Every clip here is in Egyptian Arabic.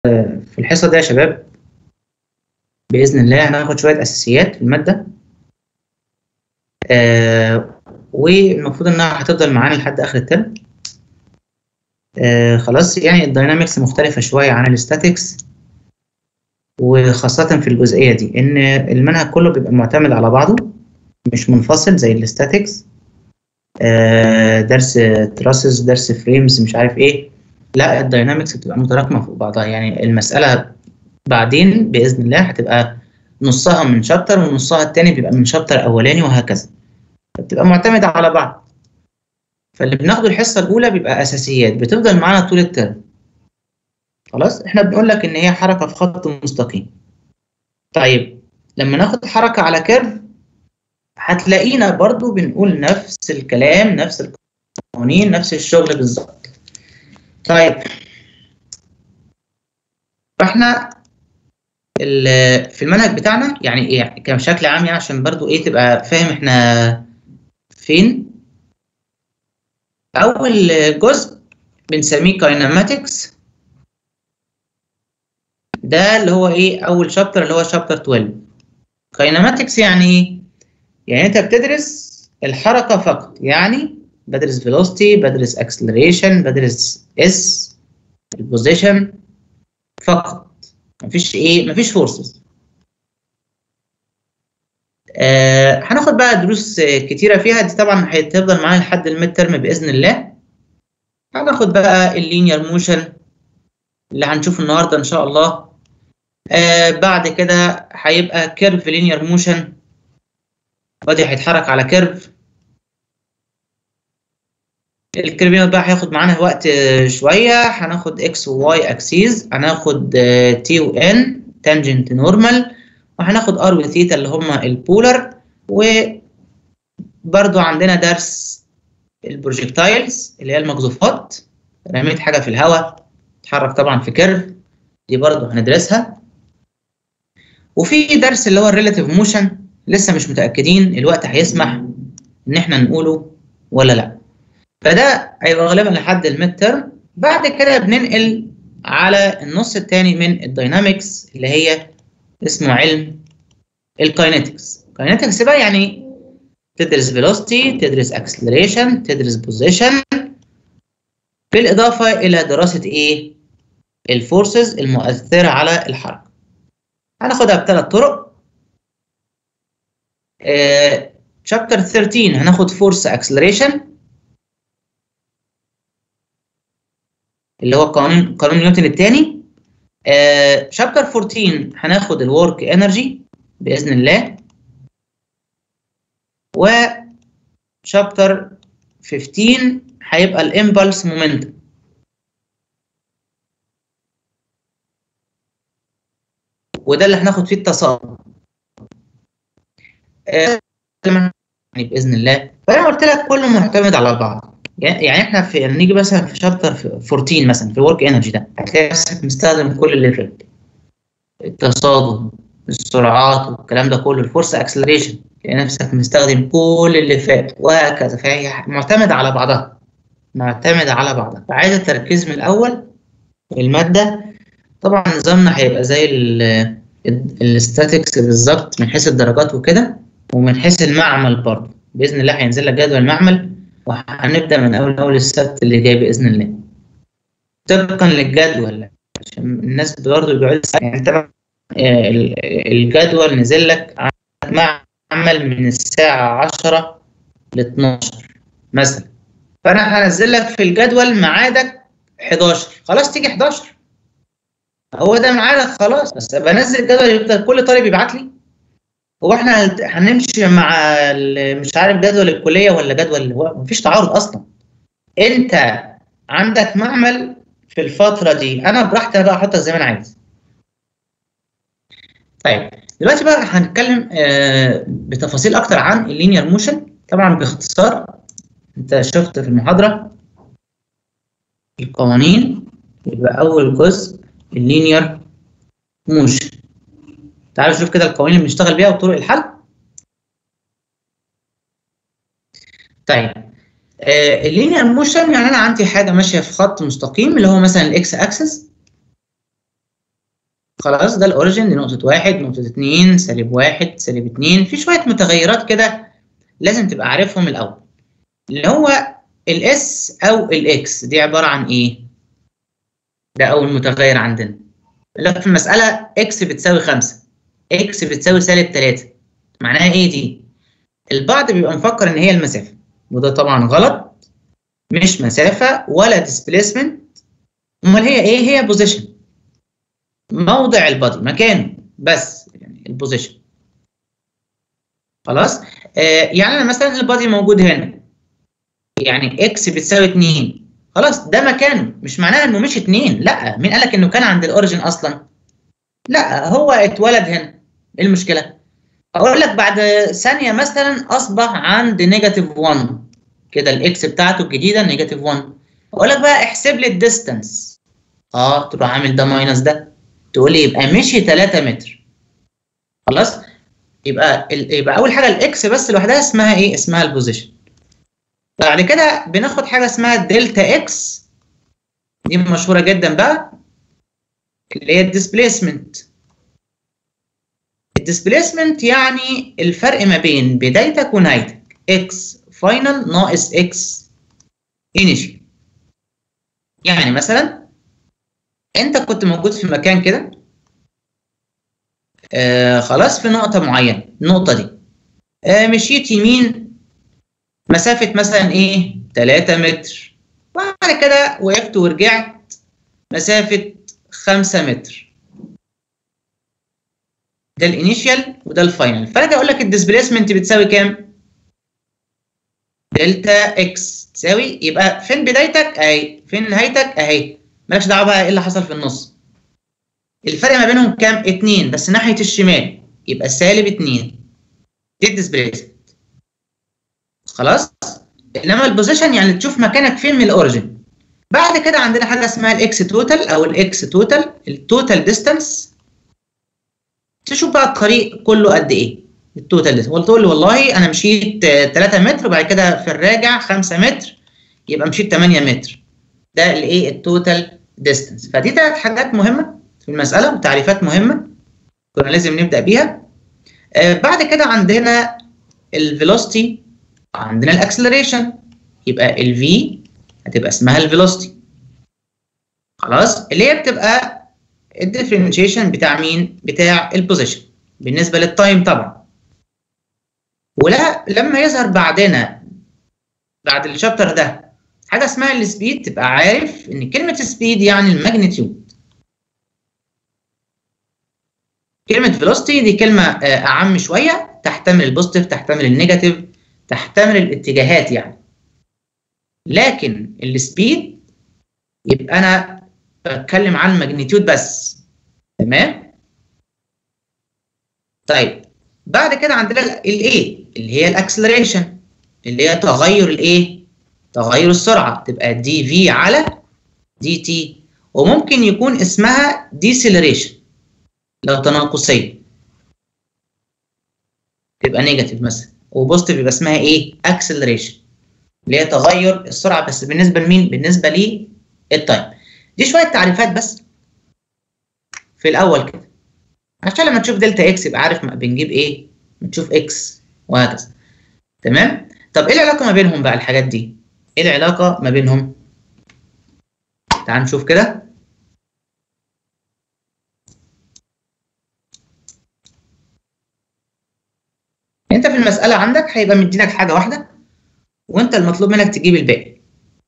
في الحصة دي يا شباب بإذن الله هناخد شوية أساسيات في المادة آه والمفروض إنها هتفضل معانا لحد آخر الترم آه خلاص يعني الداينامكس مختلفة شوية عن الستاتكس وخاصة في الجزئية دي إن المنهج كله بيبقى معتمد على بعضه مش منفصل زي الستاتكس آه درس تراسز درس فريمز مش عارف إيه لا الداينامكس بتبقى متراكمة فوق بعضها يعني المسألة بعدين بإذن الله هتبقى نصها من شابتر ونصها التاني بيبقى من شابتر أولاني وهكذا فبتبقى معتمدة على بعض فاللي بناخده الحصة الأولى بيبقى أساسيات بتفضل معانا طول الترم خلاص احنا بنقول لك إن هي حركة في خط مستقيم طيب لما ناخد حركة على كيرف هتلاقينا برضو بنقول نفس الكلام نفس القوانين نفس الشغل بالظبط طيب فاحنا في المنهج بتاعنا يعني ايه كشكل عام يعني عشان برضو ايه تبقى فاهم احنا فين اول جزء بنسميه كايناماتكس ده اللي هو ايه اول شابتر اللي هو شابتر 12 كايناماتكس يعني ايه يعني انت بتدرس الحركه فقط يعني بدرس فيلوسيتي بدرس اكسلريشن بدرس اس البوزيشن فقط مفيش ايه مفيش فورسز آه هناخد بقى دروس كتيره فيها دي طبعا هتفضل معانا لحد الميد ترم باذن الله هناخد بقى اللينير موشن اللي هنشوفه النهارده ان شاء الله آه بعد كده هيبقى كيرف لينير موشن بادي هيتحرك على كيرف الكيرفين بقى هياخد معانا وقت شويه هناخد اكس وواي اكسيز هناخد تي وان تانجنت نورمال وهناخد ار وثيتا اللي هما البولر وبرده عندنا درس البروجكتايلز اللي هي المقذوفات رميت حاجه في الهواء تتحرك طبعا في كيرف دي برده هندرسها وفي درس اللي هو الريلاتيف موشن لسه مش متاكدين الوقت هيسمح ان احنا نقوله ولا لا فده هيبقى غالبا لحد الميد ترم بعد كده بننقل على النص الثاني من الداينامكس اللي هي اسمه علم الكاينetics كاينetics بقى يعني تدرس فيلوسيتي تدرس اكسلريشن تدرس بوزيشن بالاضافه الى دراسه ايه الفورسز المؤثره على الحركه هناخدها بثلاث طرق شابتر uh, 13 هناخد فورس اكسلريشن اللي هو قانون قانون نيوتن الثاني شابتر 14 هناخد الورك انرجي باذن الله و شابتر 15 هيبقى الامبلس مومنتم وده اللي هناخد فيه التصادم آه باذن الله فانا قلت لك كله معتمد على بعض يعني احنا في نيجي مثلا في شابتر 14 مثلا في الورك انرجي ده هتلاقي نفسك مستخدم كل اللي فات التصادم السرعات والكلام ده كله الفورس اكسلريشن تلاقي نفسك مستخدم كل اللي فات وهكذا فهي معتمده على بعضها معتمده على بعضها فعايزه التركيز من الاول الماده طبعا نظامنا هيبقى زي الستاتكس بالظبط من حيث الدرجات وكده ومن حيث المعمل برضه باذن الله هينزل لك جدول المعمل وهنبدا من اول اول السبت اللي جاي باذن الله طبقا للجدول عشان الناس برضه بيقعدوا يعني انت الجدول نزل لك معمل من الساعه 10 ل 12 مثلا فانا هنزل لك في الجدول ميعادك 11 خلاص تيجي 11 هو ده ميعادك خلاص بس بنزل الجدول يفضل كل طالب يبعت لي هو احنا هنمشي مع مش عارف جدول الكليه ولا جدول هو مفيش تعارض اصلا انت عندك معمل في الفتره دي انا براحتي بقى احطها زي ما انا عايز طيب دلوقتي بقى هنتكلم آه بتفاصيل اكتر عن اللينير موشن طبعا باختصار انت شفت في المحاضره القوانين يبقى اول جزء اللينير موشن تعالوا نشوف كده القوانين اللي بنشتغل بيها وطرق الحل طيب آه اللينير موشن يعني انا عندي حاجه ماشيه في خط مستقيم اللي هو مثلا الاكس اكسس خلاص ده الاوريجن دي نقطة واحد نقطة اتنين سالب واحد سالب اتنين في شوية متغيرات كده لازم تبقى عارفهم الأول اللي هو الاس أو الاكس دي عبارة عن إيه؟ ده أول متغير عندنا لو في المسألة اكس بتساوي خمسة اكس بتساوي سالب تلاتة معناها إيه دي؟ البعض بيبقى مفكر إن هي المسافة وده طبعا غلط مش مسافة ولا ديسبيسمنت امال هي ايه هي بوزيشن موضع البادي مكانه بس يعني البوزيشن خلاص آه يعني انا مثلا البادي موجود هنا يعني اكس بتساوي 2 خلاص ده مكانه مش معناها انه مش 2 لا مين قال لك انه كان عند الاوريجن اصلا لا هو اتولد هنا ايه المشكله اقول لك بعد ثانيه مثلا اصبح عند نيجاتيف 1 كده الاكس بتاعته الجديده نيجاتيف 1 اقول لك بقى احسب لي الديستانس اه تروح عامل ده ماينس ده تقول لي يبقى مشي 3 متر خلاص يبقى ال... يبقى اول حاجه الاكس بس لوحدها اسمها ايه اسمها البوزيشن بعد كده بناخد حاجه اسمها دلتا اكس دي مشهوره جدا بقى اللي هي الديسبيسمنت الديسبيسمنت يعني الفرق ما بين بدايتك ونهايتك اكس فاينل ناقص اكس انيشال يعني مثلا انت كنت موجود في مكان كده آه خلاص في نقطة معينة النقطة دي آه مشيت يمين مسافة مثلا ايه 3 متر بعد كده وقفت ورجعت مسافة 5 متر ده الانيشال وده الفاينل فانا اقول لك الديسبيسمنت بتساوي كام؟ دلتا اكس تساوي يبقى فين بدايتك اهي فين نهايتك اهي مالكش دعوه بقى ايه اللي حصل في النص الفرق ما بينهم كام؟ 2 بس ناحيه الشمال يبقى سالب 2 دي الديسبيسمنت خلاص انما البوزيشن يعني تشوف مكانك فين من الاوريجن بعد كده عندنا حاجه اسمها الاكس توتال او الاكس توتال التوتال ديستانس تشوف بقى الطريق كله قد ايه التوتال ديستانس وتقول لي والله انا مشيت 3 متر وبعد كده في الراجع 5 متر يبقى مشيت 8 متر ده الايه التوتال ديستانس فدي ثلاث حاجات مهمه في المساله وتعريفات مهمه كنا لازم نبدا بيها آه بعد كده عندنا الفيلوسيتي عندنا الاكسلريشن يبقى الفي هتبقى اسمها الفيلوسيتي خلاص اللي هي بتبقى الديفرنشيشن بتاع مين بتاع البوزيشن بالنسبه للتايم طبعا ولا لما يظهر بعدنا بعد الشابتر ده حاجه اسمها السبيد تبقى عارف ان كلمه سبيد يعني الماجنتيود كلمه فيلوسيتي دي كلمه اعم شويه تحتمل البوزيتيف تحتمل النيجاتيف تحتمل الاتجاهات يعني لكن السبيد يبقى انا بتكلم عن الماجنتيود بس تمام طيب بعد كده عندنا الايه اللي هي الاكسلريشن اللي هي تغير الايه تغير السرعه تبقى دي في على دي تي وممكن يكون اسمها ديسيلريشن لو تناقصيه تبقى نيجاتيف مثلا وبوزيتيف يبقى اسمها ايه اكسلريشن اللي هي تغير السرعه بس بالنسبه لمين بالنسبه للتايم دي شويه تعريفات بس في الاول كده عشان لما تشوف دلتا اكس يبقى عارف بنجيب ايه بنشوف اكس وهكذا تمام طب ايه العلاقه ما بينهم بقى الحاجات دي ايه العلاقه ما بينهم تعال نشوف كده انت في المساله عندك هيبقى مدينك حاجه واحده وانت المطلوب منك تجيب الباقي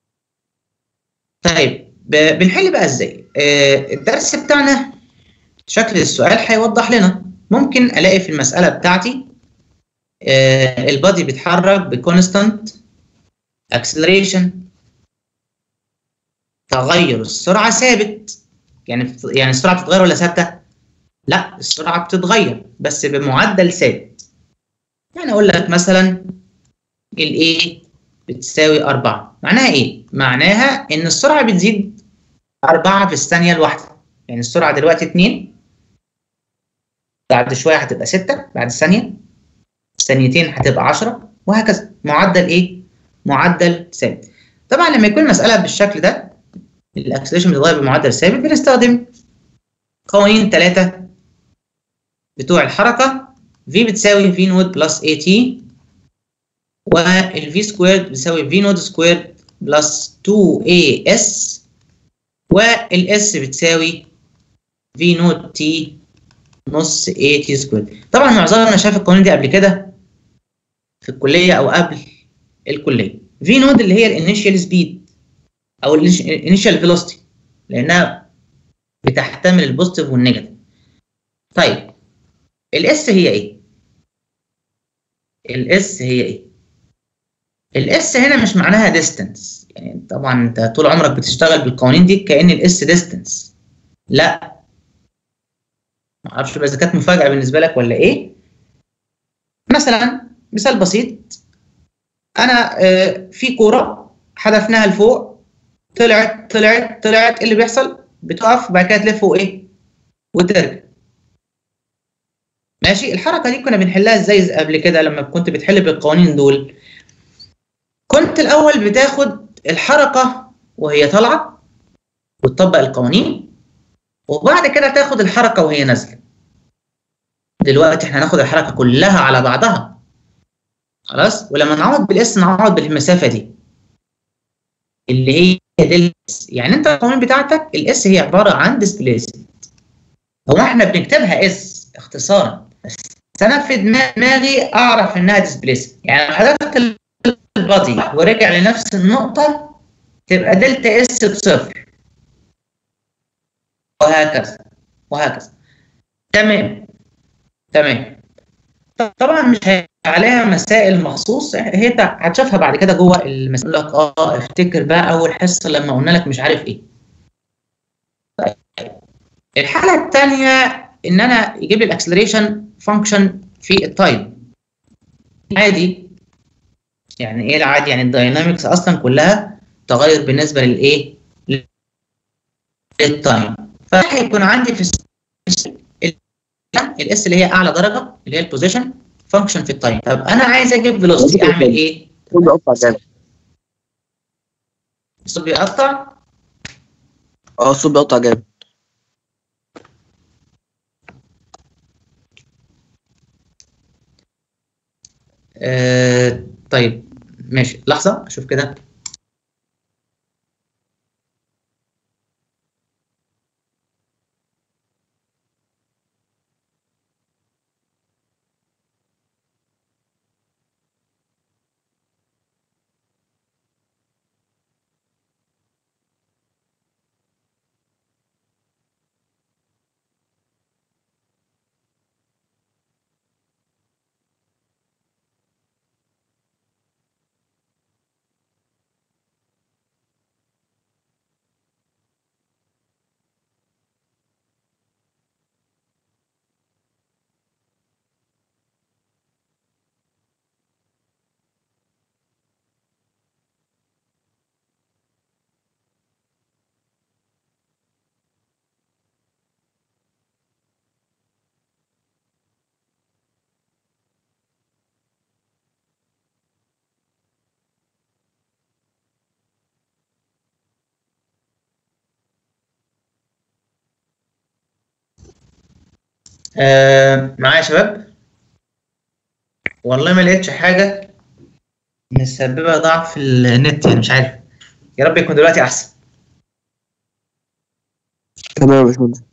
طيب بنحل بقى ازاي آه الدرس بتاعنا شكل السؤال هيوضح لنا ممكن الاقي في المساله بتاعتي آه البادي بيتحرك بكونستانت اكسلريشن تغير السرعه ثابت يعني يعني السرعه بتتغير ولا ثابته لا السرعه بتتغير بس بمعدل ثابت يعني اقول لك مثلا الايه بتساوي 4 معناها ايه معناها ان السرعه بتزيد 4 في الثانيه الواحده يعني السرعه دلوقتي 2 بعد شويه هتبقى 6 بعد ثانيه ثانيتين هتبقى 10 وهكذا معدل ايه معدل ثابت طبعا لما يكون المساله بالشكل ده الاكسلريشن بيتغير بمعدل ثابت بنستخدم قوانين ثلاثه بتوع الحركه في بتساوي في نود بلس اي تي والفي سكويرد بتساوي في نود سكويرد بلس 2 اي اس والاس بتساوي في نود تي نص اي تي سكويرد طبعا معظمنا شاف القوانين دي قبل كده في الكليه او قبل الكليه في نود اللي هي الانيشال سبيد او الانيشال فيلوسيتي لانها بتحتمل البوزيتيف والنيجاتيف طيب الاس هي ايه الاس هي ايه الاس هنا مش معناها ديستنس يعني طبعا انت طول عمرك بتشتغل بالقوانين دي كأن الاس ديستنس لا ما اعرفش بقى اذا كانت مفاجاه بالنسبه لك ولا ايه مثلا مثال بسيط انا آه، في كوره حدفناها لفوق طلعت طلعت طلعت ايه اللي بيحصل بتقف بعد كده تلف وايه وترجع ماشي الحركه دي كنا بنحلها ازاي قبل كده لما كنت بتحل بالقوانين دول كنت الاول بتاخد الحركه وهي طالعه وتطبق القوانين وبعد كده تاخد الحركه وهي نازله دلوقتي احنا هناخد الحركه كلها على بعضها خلاص ولما نعوض بالاس نعوض بالمسافه دي اللي هي دي يعني انت القوانين بتاعتك الاس هي عباره عن ديسبليسمنت هو احنا بنكتبها اس اختصارا بس انا في دماغي اعرف انها ديسبليسمنت يعني لو حضرتك البادي ورجع لنفس النقطه تبقى دلتا اس بصفر وهكذا وهكذا تمام تمام طبعا مش هيبقى عليها مسائل مخصوص هي انت هتشوفها بعد كده جوه المسائل لك اه افتكر بقى اول حصه لما قلنا لك مش عارف ايه طيب الحاله الثانيه ان انا يجيب لي الاكسلريشن فانكشن في التايم عادي يعني ايه العادي يعني الداينامكس اصلا كلها تغير بالنسبه للايه للتايم فهيكون عندي في الاس اللي هي اعلى درجه اللي هي البوزيشن فانكشن في التايم طب انا عايز اجيب فيلوسيتي اعمل ايه؟ بيقطع جامد الصوت بيقطع اه الصوت بيقطع جامد آه طيب ماشي لحظه اشوف كده آه معايا يا شباب والله ما لقيتش حاجة مسببة ضعف في النت يعني مش عارف يا رب يكون دلوقتي أحسن تمام يا باشمهندس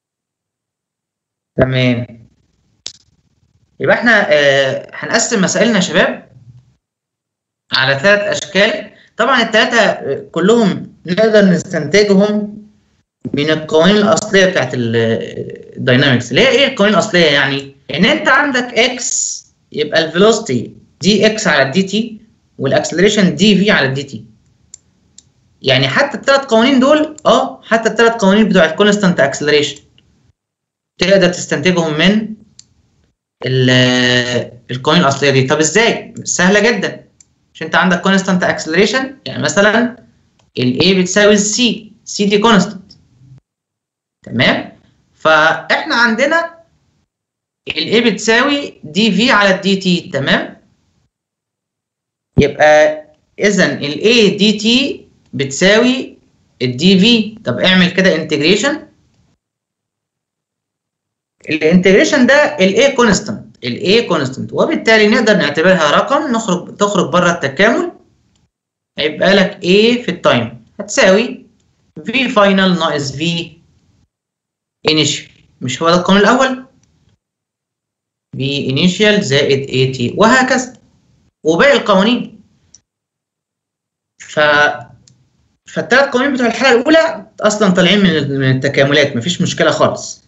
تمام يبقى احنا آه هنقسم مسائلنا يا شباب على ثلاث أشكال طبعا الثلاثة كلهم نقدر نستنتجهم من القوانين الأصلية بتاعت الداينامكس اللي هي إيه القوانين الأصلية يعني؟ إن أنت عندك إكس يبقى الفيلوسيتي دي إكس على الدي تي والأكسلريشن دي في على الدي تي يعني حتى الثلاث قوانين دول اه حتى الثلاث قوانين بتوع الكونستانت اكسلريشن تقدر تستنتجهم من القوانين الاصليه دي طب ازاي سهله جدا مش انت عندك كونستانت اكسلريشن يعني مثلا الاي بتساوي السي سي دي كونستانت تمام فاحنا عندنا الاي بتساوي دي في على الدي تي تمام يبقى اذا الاي دي تي بتساوي الدي في طب اعمل كده انتجريشن الانتجريشن ده الاي كونستانت الاي كونستانت وبالتالي نقدر نعتبرها رقم نخرج تخرج بره التكامل هيبقى لك A في التايم هتساوي V فاينل ناقص V initial مش هو ده القانون الأول V initial زائد AT وهكذا وباقي القوانين ف فالثلاث قوانين بتوع الحالة الأولى أصلا طالعين من من التكاملات مفيش مشكلة خالص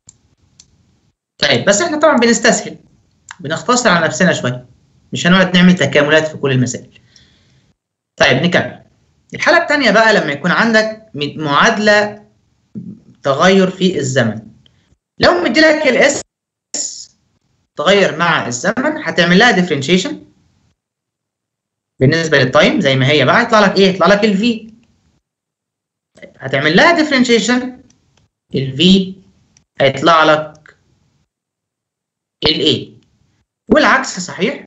طيب بس احنا طبعا بنستسهل بنختصر على نفسنا شوية مش هنقعد نعمل تكاملات في كل المسائل طيب نكمل الحالة الثانية بقى لما يكون عندك م- معادلة تغير في الزمن لو مديلك الاس تغير مع الزمن هتعمل لها ديفرنشيشن بالنسبة للتايم زي ما هي بقى يطلع لك ايه؟ يطلع لك الفي هتعمل لها ديفرنشيشن الفي هيطلع لك الاي والعكس صحيح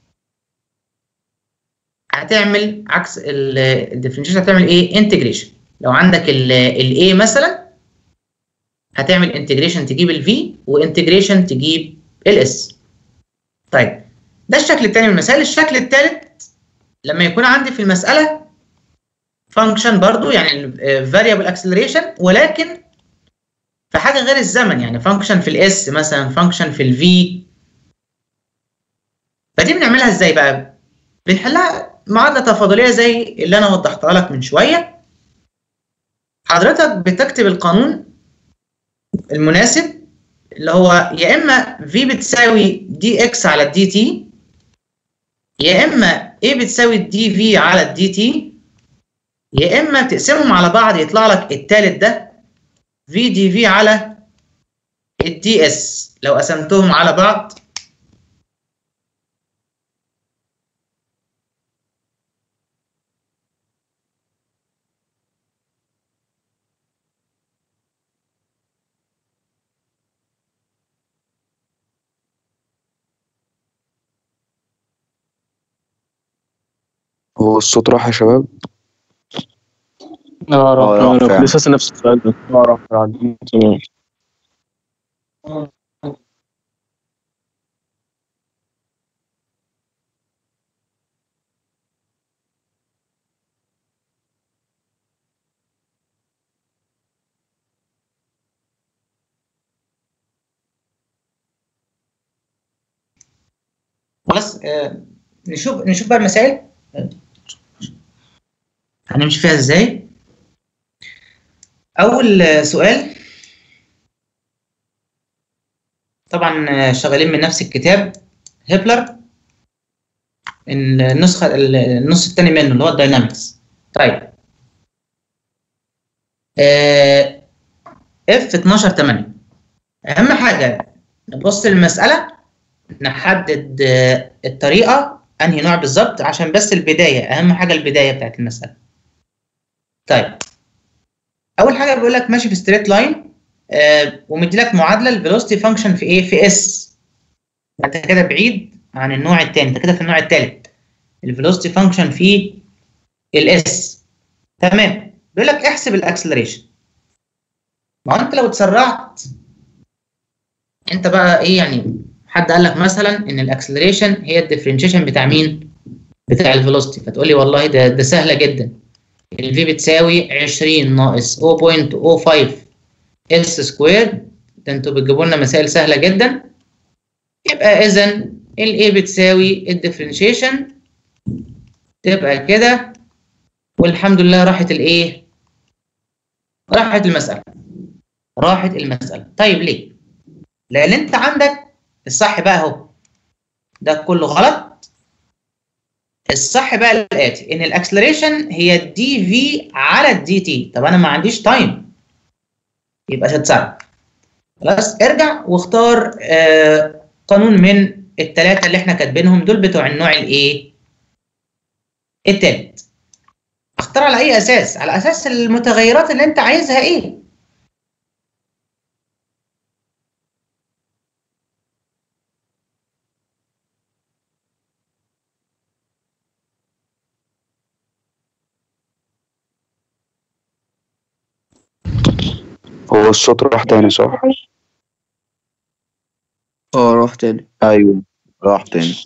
هتعمل عكس الديفرنشيشن هتعمل ايه انتجريشن لو عندك الاي مثلا هتعمل انتجريشن تجيب الفي وانتجريشن تجيب الاس طيب ده الشكل الثاني من المسائل الشكل الثالث لما يكون عندي في المساله فانكشن برضو يعني فاريبل اكسلريشن ولكن في حاجه غير الزمن يعني فانكشن في الاس مثلا فانكشن في الفي فدي بنعملها ازاي بقى بنحلها معادله تفاضليه زي اللي انا وضحتها لك من شويه حضرتك بتكتب القانون المناسب اللي هو يا اما في بتساوي دي اكس على الدي تي يا اما a بتساوي دي في على الدي تي يا اما تقسمهم على بعض يطلع لك التالت ده في دي في على الدي اس لو قسمتهم على بعض هو الصوت راح يا شباب اه آه، راح راح راح فعلا. لسه نفس السؤال ده اه راح راح تمام خلاص آه، نشوف نشوف بقى المسائل هنمشي فيها ازاي اول آه، سؤال طبعا آه، شغالين من نفس الكتاب هيبلر النسخه النص الثاني منه اللي هو الداينامكس طيب اف 12 8 اهم حاجه نبص للمساله نحدد آه، الطريقه انهي نوع بالظبط عشان بس البدايه اهم حاجه البدايه بتاعت المساله طيب اول حاجه بيقول لك ماشي في ستريت لاين آه ومدي لك معادله الفيلوسيتي فانكشن في ايه في اس انت كده بعيد عن النوع الثاني انت كده في النوع الثالث الفيلوسيتي فانكشن في الاس تمام بيقول لك احسب الاكسلريشن ما هو انت لو اتسرعت انت بقى ايه يعني حد قال لك مثلا ان الاكسلريشن هي الديفرنشيشن بتاع مين بتاع الفيلوسيتي فتقول لي والله ده ده سهله جدا الفي بتساوي 20 ناقص 0.05 اس سكوير ده انتوا بتجيبوا لنا مسائل سهله جدا يبقى اذا الاي بتساوي الديفرنشيشن تبقى كده والحمد لله راحت الايه راحت المساله راحت المساله طيب ليه لان انت عندك الصح بقى اهو ده كله غلط الصح بقى الاتي ان الاكسلريشن هي الدي في على الدي تي طب انا ما عنديش تايم يبقى هتتسرع خلاص ارجع واختار آه قانون من الثلاثه اللي احنا كاتبينهم دول بتوع النوع الايه التالت اختار على اي اساس على اساس المتغيرات اللي انت عايزها ايه هو الصوت راح تاني صح اه راح تاني ايوه راح تاني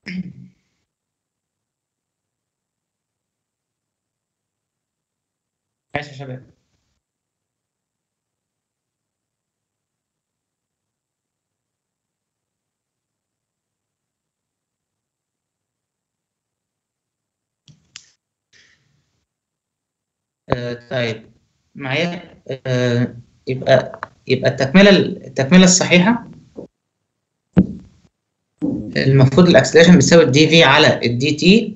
ماشي يا شباب آه طيب معايا آه يبقى يبقى التكمله التكمله الصحيحه المفروض الاكسلريشن بتساوي الدي في على الدي تي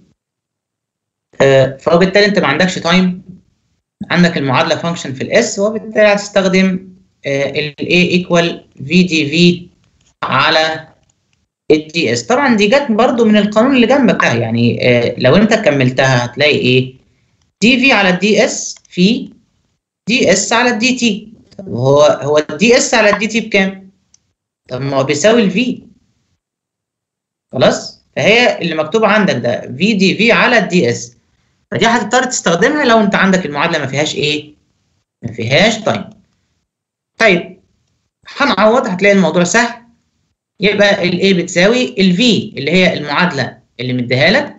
فهو بالتالي انت ما عندكش تايم عندك المعادله فانكشن في الاس وبالتالي هتستخدم الاي ايكوال في دي في على الدي اس طبعا دي جت برضو من القانون اللي جنبك ده يعني آه، لو انت كملتها هتلاقي ايه دي في على الدي اس في دي اس على الدي تي طب هو هو الدي اس على الدي تي بكام؟ طب ما هو بيساوي الفي خلاص فهي اللي مكتوب عندك ده في دي في على الدي اس فدي هتضطر تستخدمها لو انت عندك المعادله ما فيهاش ايه؟ ما فيهاش تايم طيب هنعوض هتلاقي الموضوع سهل يبقى ال A بتساوي ال V اللي هي المعادلة اللي مديها لك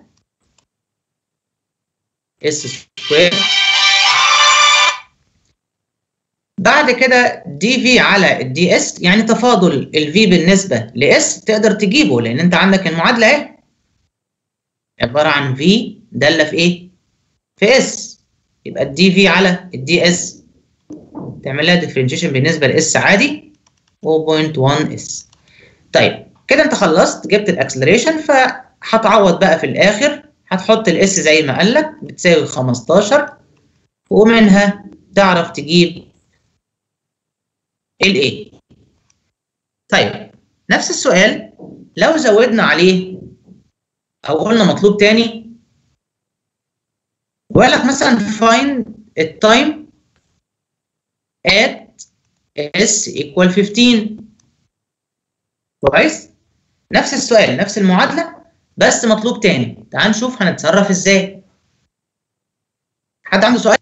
S سكوير بعد كده دي في على الدي اس يعني تفاضل ال V بالنسبة ل S تقدر تجيبه لأن أنت عندك المعادلة أهي عبارة عن V دالة في إيه؟ في S يبقى الدي في على الدي اس تعمل لها ديفرنشيشن بالنسبة ل S عادي 0.1 S طيب كده انت خلصت جبت الاكسلريشن فهتعوض بقى في الاخر هتحط الاس زي ما قال لك بتساوي 15 ومنها تعرف تجيب الايه طيب نفس السؤال لو زودنا عليه او قلنا مطلوب تاني وقال لك مثلا find التايم at s equal 15 كويس نفس السؤال نفس المعادله بس مطلوب تاني تعال نشوف هنتصرف ازاي حد عنده سؤال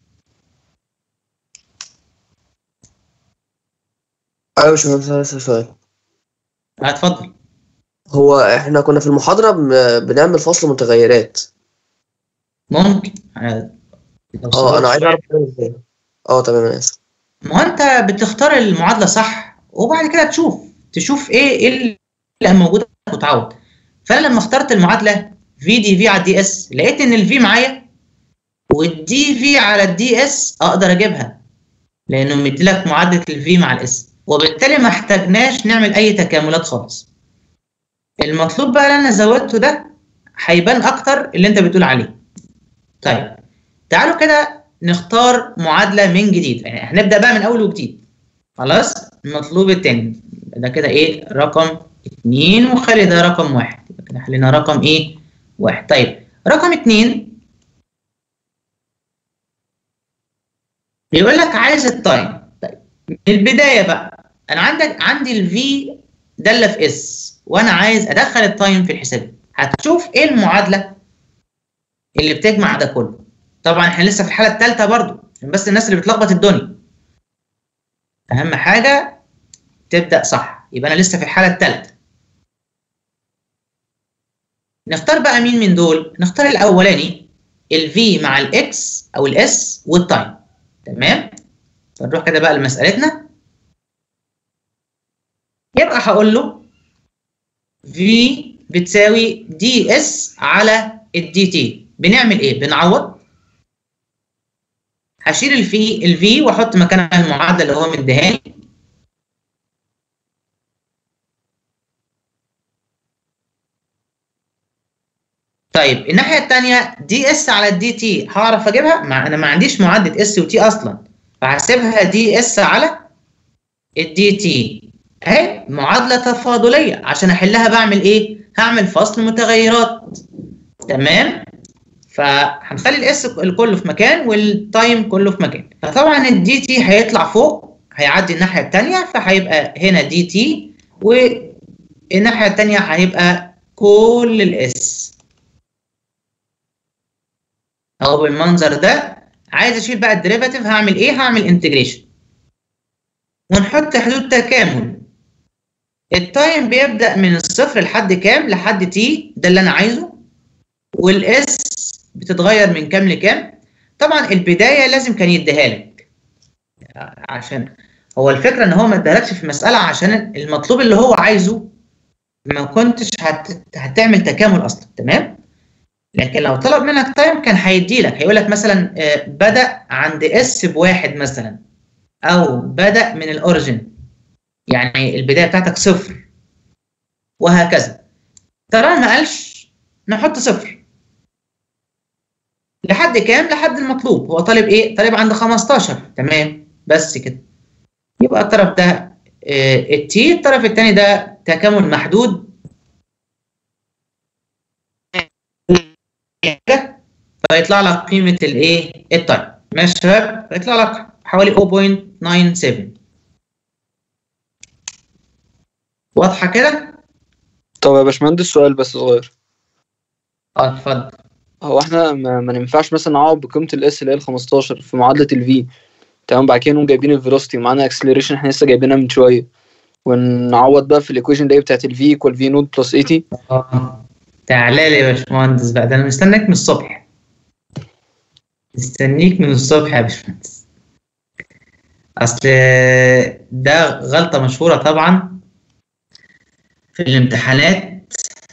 ايوه يا باشمهندس أنا لسه سؤال آه، اتفضل هو احنا كنا في المحاضرة بن- بنعمل فصل متغيرات ممكن آه، لو اه انا عايز سؤال- اعرف بنعمل ازاي اه تمام انا اسف ما هو انت بتختار المعادله صح وبعد كده تشوف تشوف ايه ايه اللي موجود وتعوض فانا لما اخترت المعادله في دي في على الدي اس لقيت ان الفي معايا والدي في على الدي اس اقدر اجيبها لانه مدي لك معادله الفي مع الاس وبالتالي ما احتاجناش نعمل اي تكاملات خالص المطلوب بقى اللي انا زودته ده هيبان اكتر اللي انت بتقول عليه طيب تعالوا كده نختار معادله من جديد يعني هنبدا بقى من اول وجديد خلاص المطلوب التاني ده كده ايه رقم اتنين وخلي ده رقم واحد يبقى كده حلينا رقم ايه واحد طيب رقم اتنين بيقول لك عايز التايم طيب من البدايه بقى انا عندك عندي الفي داله في اس وانا عايز ادخل التايم في الحساب هتشوف ايه المعادله اللي بتجمع ده كله طبعا احنا لسه في الحاله الثالثه برضو عشان بس الناس اللي بتلخبط الدنيا اهم حاجه تبدا صح يبقى انا لسه في الحاله الثالثه نختار بقى مين من دول نختار الاولاني الفي مع الاكس او الاس والتايم تمام فنروح كده بقى لمسألتنا يبقى هقول له في بتساوي دي اس على الدي تي بنعمل ايه بنعوض هشيل الفي الفي واحط مكانها المعادله اللي هو مديها لي طيب الناحيه الثانيه دي اس على الدي تي هعرف اجيبها مع انا ما عنديش معادله اس وتي اصلا فهحسبها دي اس على الدي تي اهي معادله تفاضليه عشان احلها بعمل ايه هعمل فصل متغيرات تمام فهنخلي الاس الكل في مكان والتايم كله في مكان فطبعا الدي تي هيطلع فوق هيعدي الناحيه الثانيه فهيبقى هنا دي تي والناحيه الثانيه هيبقى كل الاس اهو بالمنظر ده عايز اشيل بقى الديريفاتيف هعمل ايه هعمل انتجريشن ونحط حدود تكامل التايم بيبدا من الصفر لحد كام لحد تي ده اللي انا عايزه والاس بتتغير من كام لكام طبعا البدايه لازم كان يديها لك عشان هو الفكره ان هو ما ادالكش في المساله عشان المطلوب اللي هو عايزه ما كنتش هت... هتعمل تكامل اصلا تمام لكن لو طلب منك تايم كان هيدي لك هيقول لك مثلا آه، بدا عند اس بواحد مثلا او بدا من الاوريجن يعني البدايه بتاعتك صفر وهكذا ترى ما قالش نحط صفر لحد كام لحد المطلوب هو طالب ايه طالب عند 15 تمام بس كده يبقى الطرف ده آه، التي الطرف الثاني ده تكامل محدود فيطلع لك قيمه الايه التايم ماشي يا شباب فيطلع لك حوالي 0.97 واضحه كده طب يا باشمهندس سؤال بس صغير اه اتفضل هو احنا ما, ما ينفعش مثلا نعوض بقيمه الاس اللي هي ال 15 في معادله الفي تمام بعد كده نقوم جايبين الفيلوسيتي ومعانا اكسلريشن احنا لسه جايبينها من شويه ونعوض بقى في الايكويشن اللي هي بتاعت الفي ايكوال في نوت بلس 80 اه تعالى لي يا باشمهندس بقى ده انا مستنيك من الصبح مستنيك من الصبح يا باشمهندس اصل ده غلطه مشهوره طبعا في الامتحانات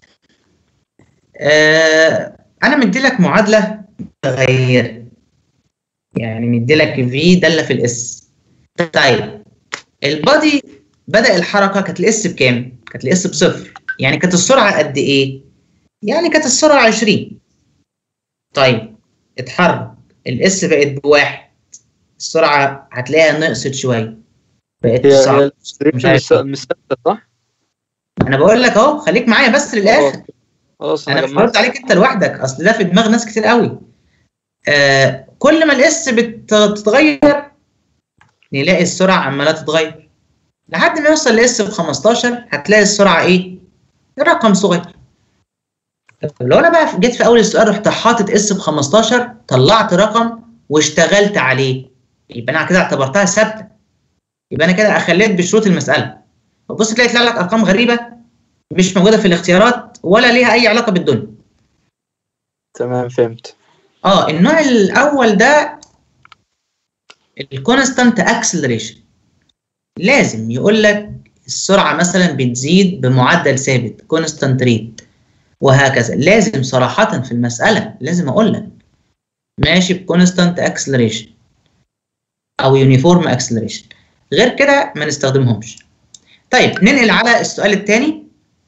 آه انا مديلك معادله متغيره يعني مديلك في داله في الاس طيب البادي بدا الحركه كانت الاس بكام كانت الاس بصفر يعني كانت السرعه قد ايه يعني كانت السرعه 20 طيب اتحرك الاس بقت بواحد السرعه هتلاقيها نقصت شويه بقت هي تسعة. هي مش عارف. الاكسلريشن مش ثابته صح؟ انا بقول لك اهو خليك معايا بس للاخر خلاص خلاص انا انا مش برد جمعت عليك انت لوحدك اصل ده في دماغ ناس كتير قوي آه كل ما الاس بتتغير نلاقي السرعه عماله تتغير لحد ما يوصل لاس ب 15 هتلاقي السرعه ايه؟ رقم صغير طب لو انا بقى جيت في اول السؤال رحت حاطط اس ب 15 طلعت رقم واشتغلت عليه يبقى انا كده اعتبرتها ثابته يبقى انا كده اخليت بشروط المساله وبص تلاقي يطلع لك ارقام غريبه مش موجوده في الاختيارات ولا ليها اي علاقه بالدنيا تمام فهمت اه النوع الاول ده الكونستانت اكسلريشن لازم يقول لك السرعه مثلا بتزيد بمعدل ثابت كونستانت ريت وهكذا لازم صراحه في المساله لازم اقول لك ماشي بكونستانت اكسلريشن او يونيفورم اكسلريشن غير كده ما نستخدمهمش طيب ننقل على السؤال الثاني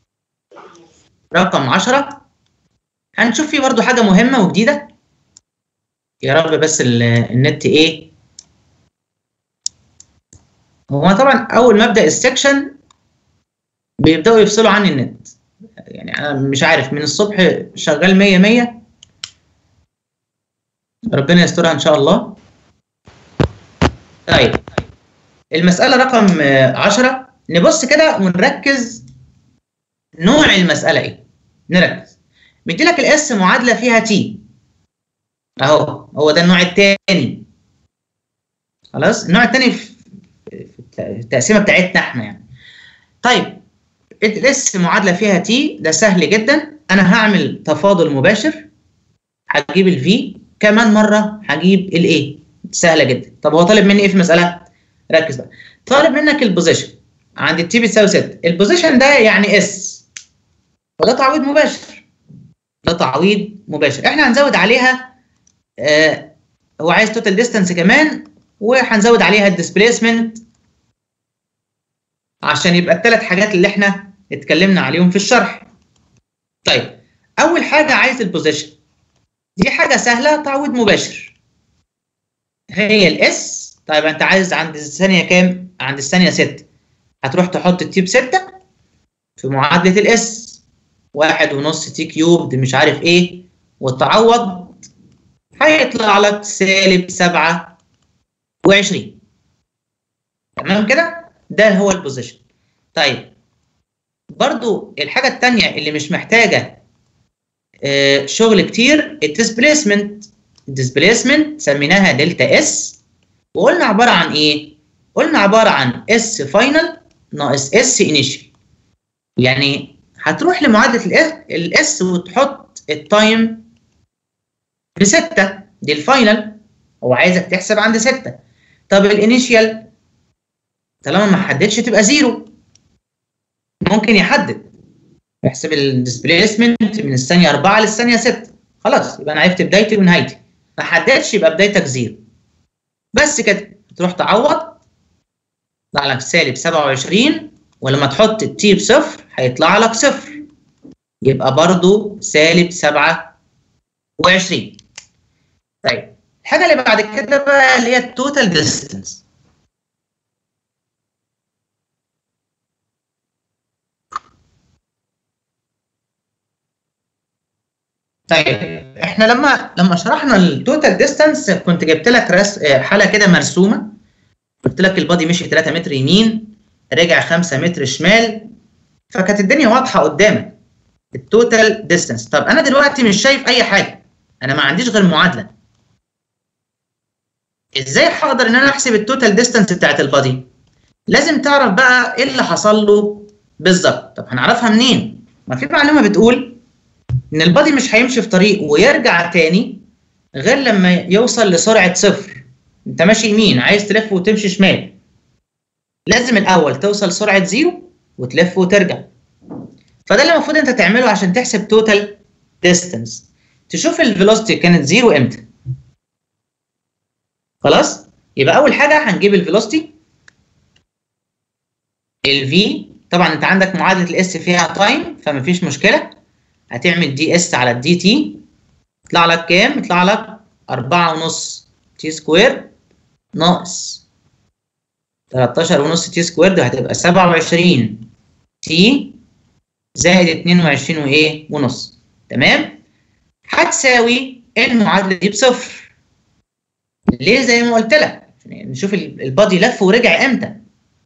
رقم 10 هنشوف فيه برضو حاجه مهمه وجديده يا رب بس ال- النت ايه هو طبعا اول ما ابدا السكشن بيبداوا يفصلوا عني النت يعني انا مش عارف من الصبح شغال 100 100 ربنا يسترها ان شاء الله طيب المساله رقم آه، 10 نبص كده ونركز نوع المساله ايه نركز مدي لك الاس معادله فيها تي اهو هو ده النوع الثاني خلاص النوع الثاني في في التقسيمه بتاعتنا احنا يعني طيب الاس معادله فيها تي ده سهل جدا انا هعمل تفاضل مباشر هجيب الفي كمان مره هجيب الاي سهله جدا طب هو طالب مني ايه في المساله ركز بقى طالب منك البوزيشن عند التي بتساوي 6 البوزيشن ده يعني اس فده تعويض مباشر ده تعويض مباشر احنا هنزود عليها آه هو عايز توتال ديستانس كمان وهنزود عليها الديسبيسمنت عشان يبقى الثلاث حاجات اللي احنا اتكلمنا عليهم في الشرح طيب اول حاجه عايز البوزيشن دي حاجه سهله تعويض مباشر هي الاس طيب انت عايز عند الثانيه كام عند الثانيه 6 هتروح تحط التي ب 6 في معادله الاس واحد ونص تي كيوب مش عارف ايه وتعوض هيطلع لك سالب 27 تمام كده ده هو البوزيشن طيب برضو الحاجه الثانيه اللي مش محتاجه آه، شغل كتير الديسبيسمنت الديسبيسمنت سميناها دلتا اس وقلنا عباره عن ايه قلنا عباره عن اس فاينل ناقص اس انيشال يعني هتروح لمعادله الاس الاس وتحط التايم بستة دي الفاينل هو عايزك تحسب عند ستة طب الانيشيال طالما ما حددش تبقى زيرو ممكن يحدد يحسب الديسبيسمنت من الثانيه 4 للثانيه 6 خلاص يبقى انا عرفت بدايتي ونهايتي ما حددش يبقى بدايتك زيرو بس كده تروح تعوض يطلع لك سالب 27 ولما تحط التي بصفر هيطلع لك صفر يبقى برضو سالب 27 طيب الحاجه اللي بعد كده بقى اللي هي التوتال ديستنس طيب احنا لما لما شرحنا التوتال ديستانس كنت جبت لك رس... حاله كده مرسومه قلت لك البادي مشي 3 متر يمين رجع 5 متر شمال فكانت الدنيا واضحه قدامك التوتال ديستانس طب انا دلوقتي مش شايف اي حاجه انا ما عنديش غير معادله ازاي هقدر ان انا احسب التوتال ديستانس بتاعت البادي لازم تعرف بقى ايه اللي حصل له بالظبط طب هنعرفها منين ما في معلومه بتقول ان البادي مش هيمشي في طريق ويرجع تاني غير لما يوصل لسرعه صفر انت ماشي يمين عايز تلف وتمشي شمال لازم الاول توصل سرعه زيرو وتلف وترجع فده اللي المفروض انت تعمله عشان تحسب توتال ديستانس تشوف الفيلوسيتي كانت زيرو امتى خلاص يبقى اول حاجه هنجيب الفيلوسيتي الفي طبعا انت عندك معادله الاس فيها تايم فمفيش مشكله هتعمل دي اس على الدي تي يطلع لك كام؟ يطلع لك 4.5 تي سكوير ناقص 13.5 تي سكوير ده هتبقى 27 تي زائد 22 وايه؟ ونص تمام؟ هتساوي المعادله دي بصفر ليه زي ما قلت لك نشوف البادي لف ورجع امتى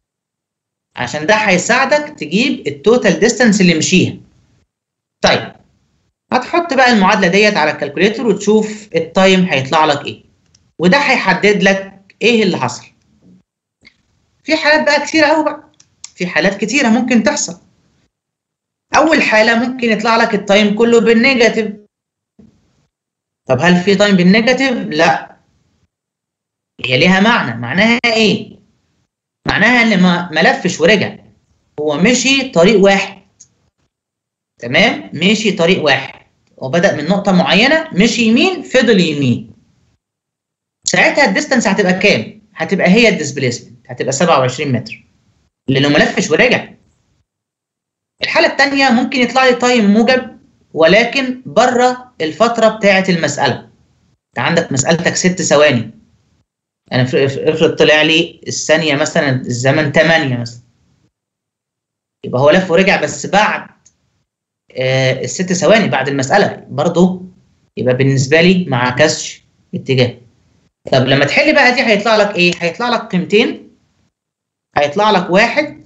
عشان ده هيساعدك تجيب التوتال ديستانس اللي مشيها طيب هتحط بقى المعادله ديت على الكالكوليتر وتشوف التايم هيطلع لك ايه وده هيحدد لك ايه اللي حصل في حالات بقى كتيره قوي بقى في حالات كتيره ممكن تحصل اول حاله ممكن يطلع لك التايم كله بالنيجاتيف طب هل في تايم بالنيجاتيف لا هي ليها معنى معناها ايه معناها ان ما لفش ورجع هو مشي طريق واحد تمام مشي طريق واحد وبدا من نقطه معينه مشي يمين فضل يمين ساعتها الديستانس هتبقى كام هتبقى هي الديسبيسمنت هتبقى 27 متر لانه ما لفش ورجع الحاله الثانيه ممكن يطلع لي تايم موجب ولكن بره الفتره بتاعه المساله انت عندك مسالتك ست ثواني انا افرض طلع لي الثانيه مثلا الزمن 8 مثلا يبقى هو لف ورجع بس بعد آه الست ثواني بعد المساله برضه يبقى بالنسبه لي ما عكسش اتجاه طب لما تحل بقى دي هيطلع لك ايه؟ هيطلع لك قيمتين هيطلع لك واحد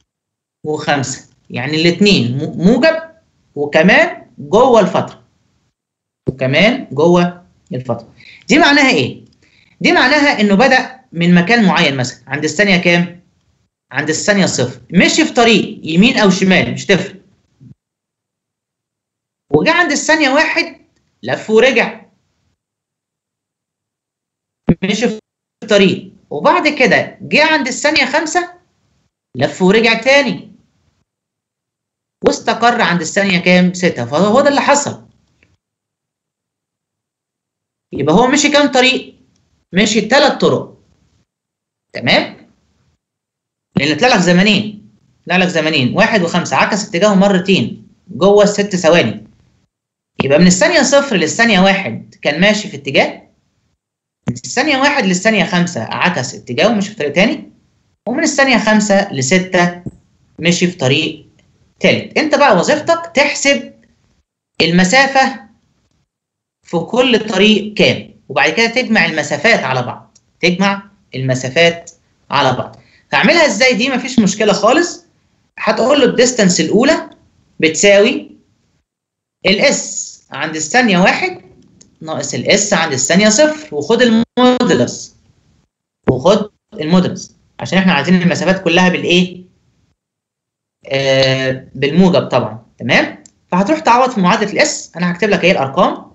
وخمسه يعني الاثنين موجب وكمان جوه الفتره وكمان جوه الفتره دي معناها ايه؟ دي معناها انه بدا من مكان معين مثلا عند الثانيه كام؟ عند الثانيه صفر مشي في طريق يمين او شمال مش تفرق وجا عند الثانيه واحد لف ورجع مشي في طريق وبعد كده جه عند الثانيه خمسه لف ورجع تاني واستقر عند الثانيه كام؟ سته فهو ده اللي حصل يبقى هو مشي كام طريق؟ مشي ثلاث طرق تمام لان طلع لك زمنين طلع لك زمنين واحد وخمسه عكس اتجاهه مرتين جوه الست ثواني يبقى من الثانيه صفر للثانيه واحد كان ماشي في اتجاه من الثانيه واحد للثانيه خمسه عكس اتجاهه مشي في طريق تاني ومن الثانيه خمسه لسته مشي في طريق تالت انت بقى وظيفتك تحسب المسافه في كل طريق كام وبعد كده تجمع المسافات على بعض تجمع المسافات على بعض هعملها ازاي دي مفيش مشكله خالص هتقول له الديستانس الاولى بتساوي الاس عند الثانيه واحد ناقص الاس عند الثانيه صفر وخد المودلس وخد المودلس عشان احنا عايزين المسافات كلها بالايه آه بالموجب طبعا تمام فهتروح تعوض في معادله الاس انا هكتب لك ايه الارقام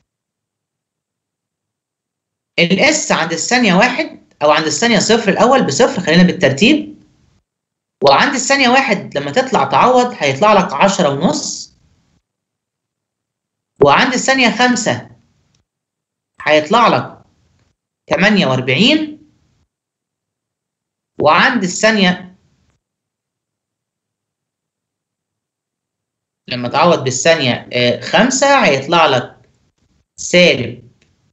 الاس عند الثانيه واحد او عند الثانيه صفر الاول بصفر خلينا بالترتيب وعند الثانيه واحد لما تطلع تعوض هيطلع لك عشرة ونص وعند الثانيه خمسة هيطلع لك 48 وعند الثانية لما تعوض بالثانية آه، خمسة هيطلع لك سالب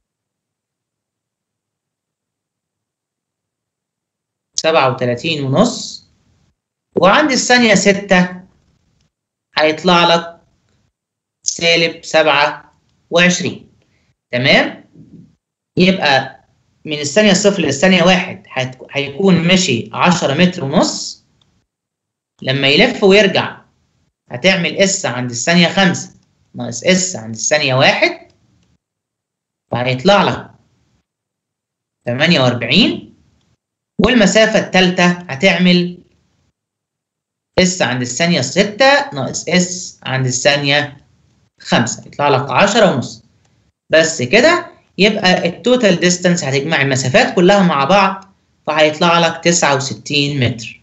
سبعة وتلاتين ونص وعند الثانية ستة هيطلع لك سالب سبعة وعشرين تمام يبقى من الثانية صفر للثانية واحد هت- هيكون مشي عشرة متر ونص لما يلف ويرجع هتعمل اس عند الثانية خمسة ناقص اس عند الثانية واحد فهيطلع لك تمانية وأربعين والمسافة التالتة هتعمل اس عند الثانية ستة ناقص اس عند الثانية خمسة يطلع لك عشرة ونص بس كده يبقى التوتال ديستانس هتجمع المسافات كلها مع بعض فهيطلع لك 69 متر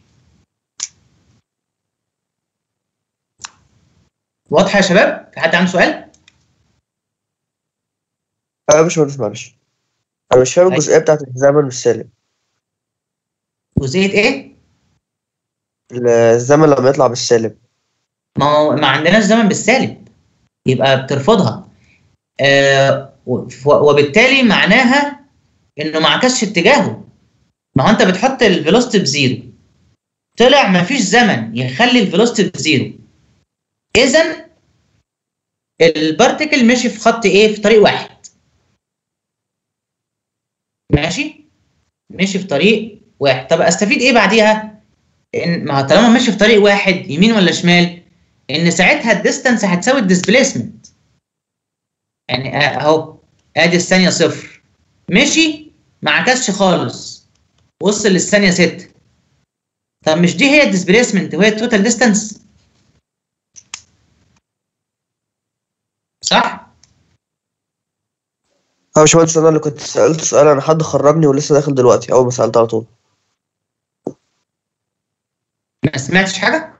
واضحة يا شباب؟ في حد عنده سؤال؟ ايوه يا باشمهندس معلش انا مش فاهم أيوة. الجزئيه بتاعت الزمن والسالب جزئية ايه؟ الزمن لما يطلع بالسالب ما هو ما عندناش زمن بالسالب يبقى بترفضها آه و- وبالتالي معناها انه ما عكسش اتجاهه ما هو انت بتحط الفيلوسيتي بزيرو طلع ما فيش زمن يخلي الفيلوسيتي بزيرو اذا البارتيكل مشي في خط ايه في طريق واحد ماشي مشي في طريق واحد طب استفيد ايه بعديها ان ما هو طالما ماشي في طريق واحد يمين ولا شمال ان ساعتها الديستانس هتساوي الديسبيسمنت يعني آه، اهو ادي الثانيه صفر مشي ما عكسش خالص وصل للثانيه ستة طب مش دي هي الديسبيسمنت وهي التوتال ديستانس صح اه يا باشمهندس انا اللي كنت سالت سؤال انا حد خرجني ولسه داخل دلوقتي اول ما سالت على طول ما سمعتش حاجه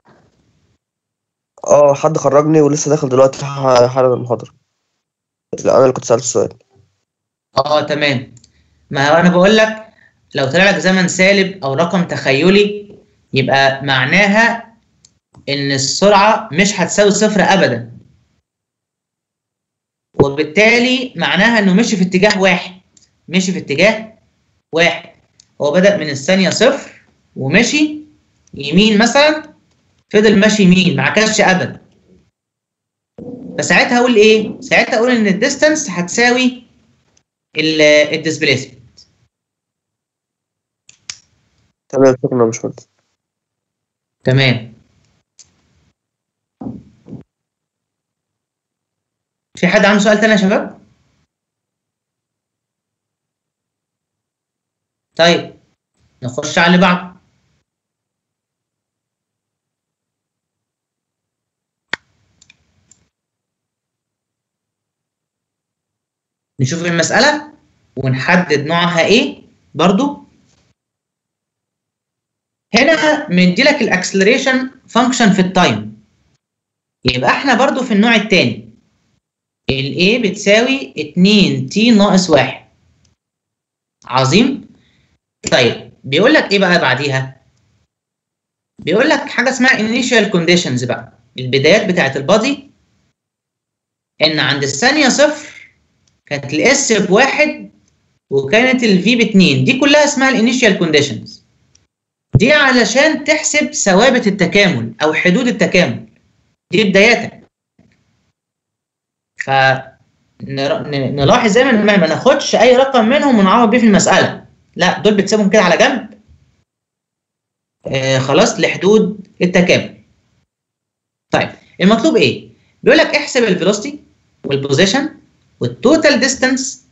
اه حد خرجني ولسه داخل دلوقتي ح- حالا المحاضره لا انا اللي كنت سالت السؤال اه تمام ما هو انا بقول لك لو طلع لك زمن سالب او رقم تخيلي يبقى معناها ان السرعه مش هتساوي صفر ابدا وبالتالي معناها انه مشي في اتجاه واحد مشي في اتجاه واحد هو بدأ من الثانيه صفر ومشي يمين مثلا فضل ماشي يمين ما عكسش ابدا فساعتها اقول ايه ساعتها اقول ان الديستانس هتساوي الديسبيسمنت تمام شكرا يا باشمهندس تمام في حد عنده سؤال تاني يا شباب طيب نخش على اللي بعده نشوف المسألة ونحدد نوعها ايه برضو هنا مديلك الاكسلريشن فانكشن في التايم يبقى احنا برضو في النوع الثاني ال A بتساوي 2 t ناقص 1 عظيم طيب بيقول لك ايه بقى بعديها بيقول لك حاجه اسمها initial conditions بقى البدايات بتاعت البادي ان عند الثانيه صفر كانت الاس بواحد وكانت الفي باتنين دي كلها اسمها الانيشال كونديشنز دي علشان تحسب ثوابت التكامل او حدود التكامل دي بداياتك فنلاحظ زي ما ما ناخدش اي رقم منهم ونعوض بيه في المساله لا دول بتسيبهم كده على جنب آه خلاص لحدود التكامل طيب المطلوب ايه بيقول لك احسب الفيلوسيتي والبوزيشن والتوتال ديستانس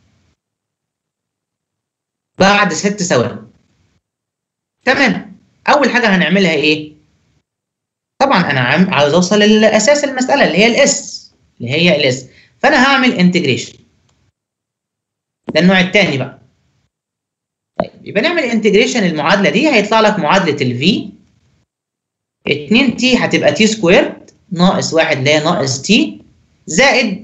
بعد ست ثواني تمام اول حاجه هنعملها ايه طبعا انا عم عاوز اوصل لاساس المساله اللي هي الاس اللي هي الاس فانا هعمل انتجريشن ده النوع الثاني بقى طيب يبقى نعمل انتجريشن المعادله دي هيطلع لك معادله الفي 2 تي هتبقى تي سكويرد ناقص 1 اللي هي ناقص تي زائد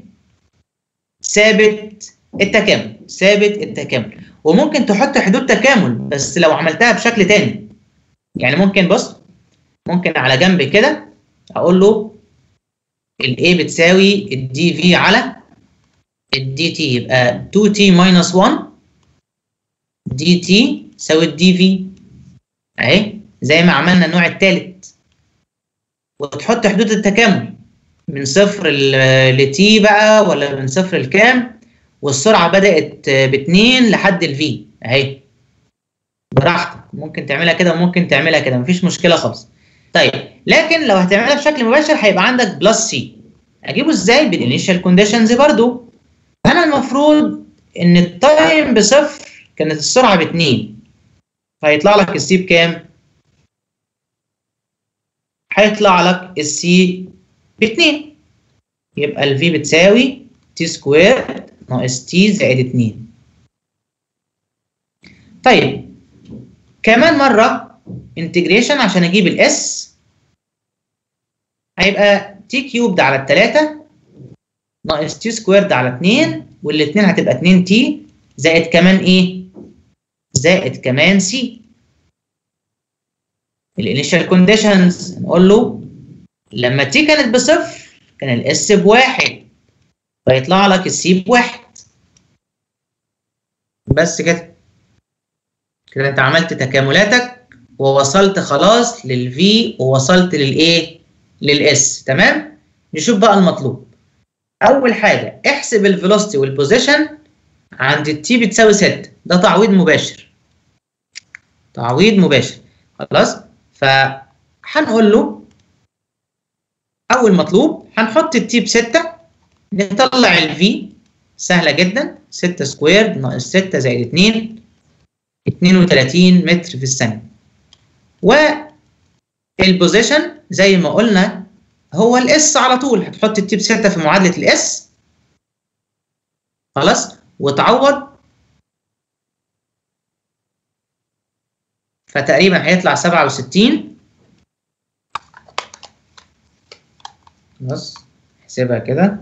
ثابت التكامل ثابت التكامل وممكن تحط حدود تكامل بس لو عملتها بشكل تاني يعني ممكن بص ممكن على جنب كده اقول له الاي بتساوي الدي في على الدي تي يبقى 2 تي ماينس 1 دي تي تساوي الدي في اهي زي ما عملنا النوع الثالث وتحط حدود التكامل من صفر لتي بقى ولا من صفر لكام والسرعه بدات باتنين لحد الفي اهي براحتك ممكن تعملها كده وممكن تعملها كده مفيش مشكله خالص طيب لكن لو هتعملها بشكل مباشر هيبقى عندك بلس سي اجيبه ازاي بالانيشال كونديشنز برضو انا المفروض ان التايم بصفر كانت السرعه باتنين فهيطلع لك السي بكام هيطلع لك السي باتنين يبقى الفي بتساوي تي سكوير ناقص تي زائد 2 طيب كمان مرة انتجريشن عشان اجيب الاس هيبقى تي كيوب على التلاتة ناقص تي سكويرد على 2 والاتنين هتبقى 2 تي زائد كمان ايه؟ زائد كمان سي الانيشال كونديشنز نقول له لما تي كانت بصفر كان الاس بواحد فيطلع لك السي بواحد بس كده كده انت عملت تكاملاتك ووصلت خلاص للفي ووصلت للايه للاس تمام نشوف بقى المطلوب اول حاجه احسب الفيلوسيتي والبوزيشن عند التي بتساوي 6 ده تعويض مباشر تعويض مباشر خلاص فهنقول له اول مطلوب هنحط التي ب 6 نطلع الفي سهله جدا 6 سكوير ناقص 6 زائد 2 32 متر في الثانيه والبوزيشن زي ما قلنا هو الاس على طول هتحط التي ب 6 في معادله الاس خلاص وتعوض فتقريبا هيطلع 67 خلاص احسبها كده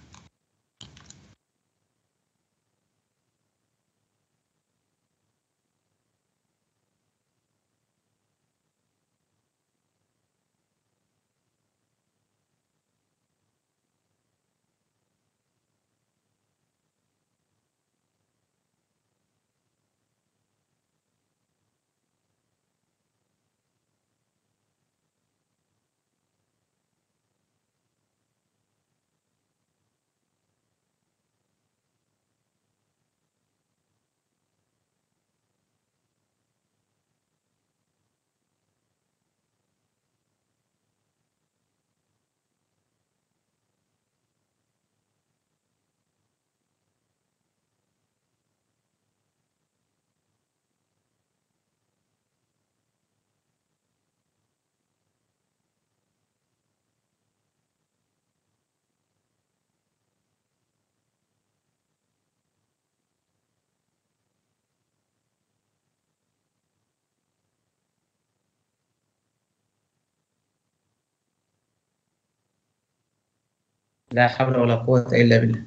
لا حول ولا قوة إلا بالله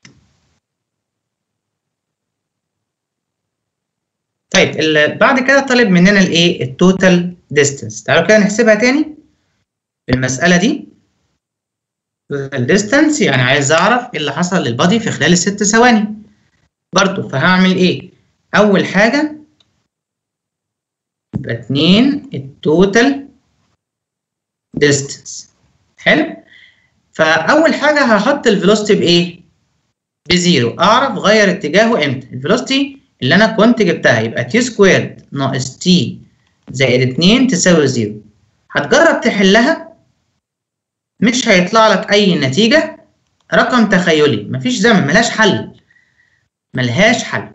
طيب ال- بعد كده طالب مننا الايه التوتال ديستانس تعالوا كده نحسبها تاني في المسألة دي توتال ديستانس يعني عايز اعرف ايه اللي حصل للبادي في خلال الست ثواني برضو فهعمل ايه اول حاجة يبقى اتنين التوتال ديستانس حلو فاول حاجه هحط الفيلوسيتي بايه بزيرو اعرف غير اتجاهه امتى الفيلوسيتي اللي انا كنت جبتها يبقى تي سكويرد ناقص تي زائد 2 تساوي زيرو هتجرب تحلها مش هيطلع لك اي نتيجه رقم تخيلي مفيش زمن ملهاش حل ملهاش حل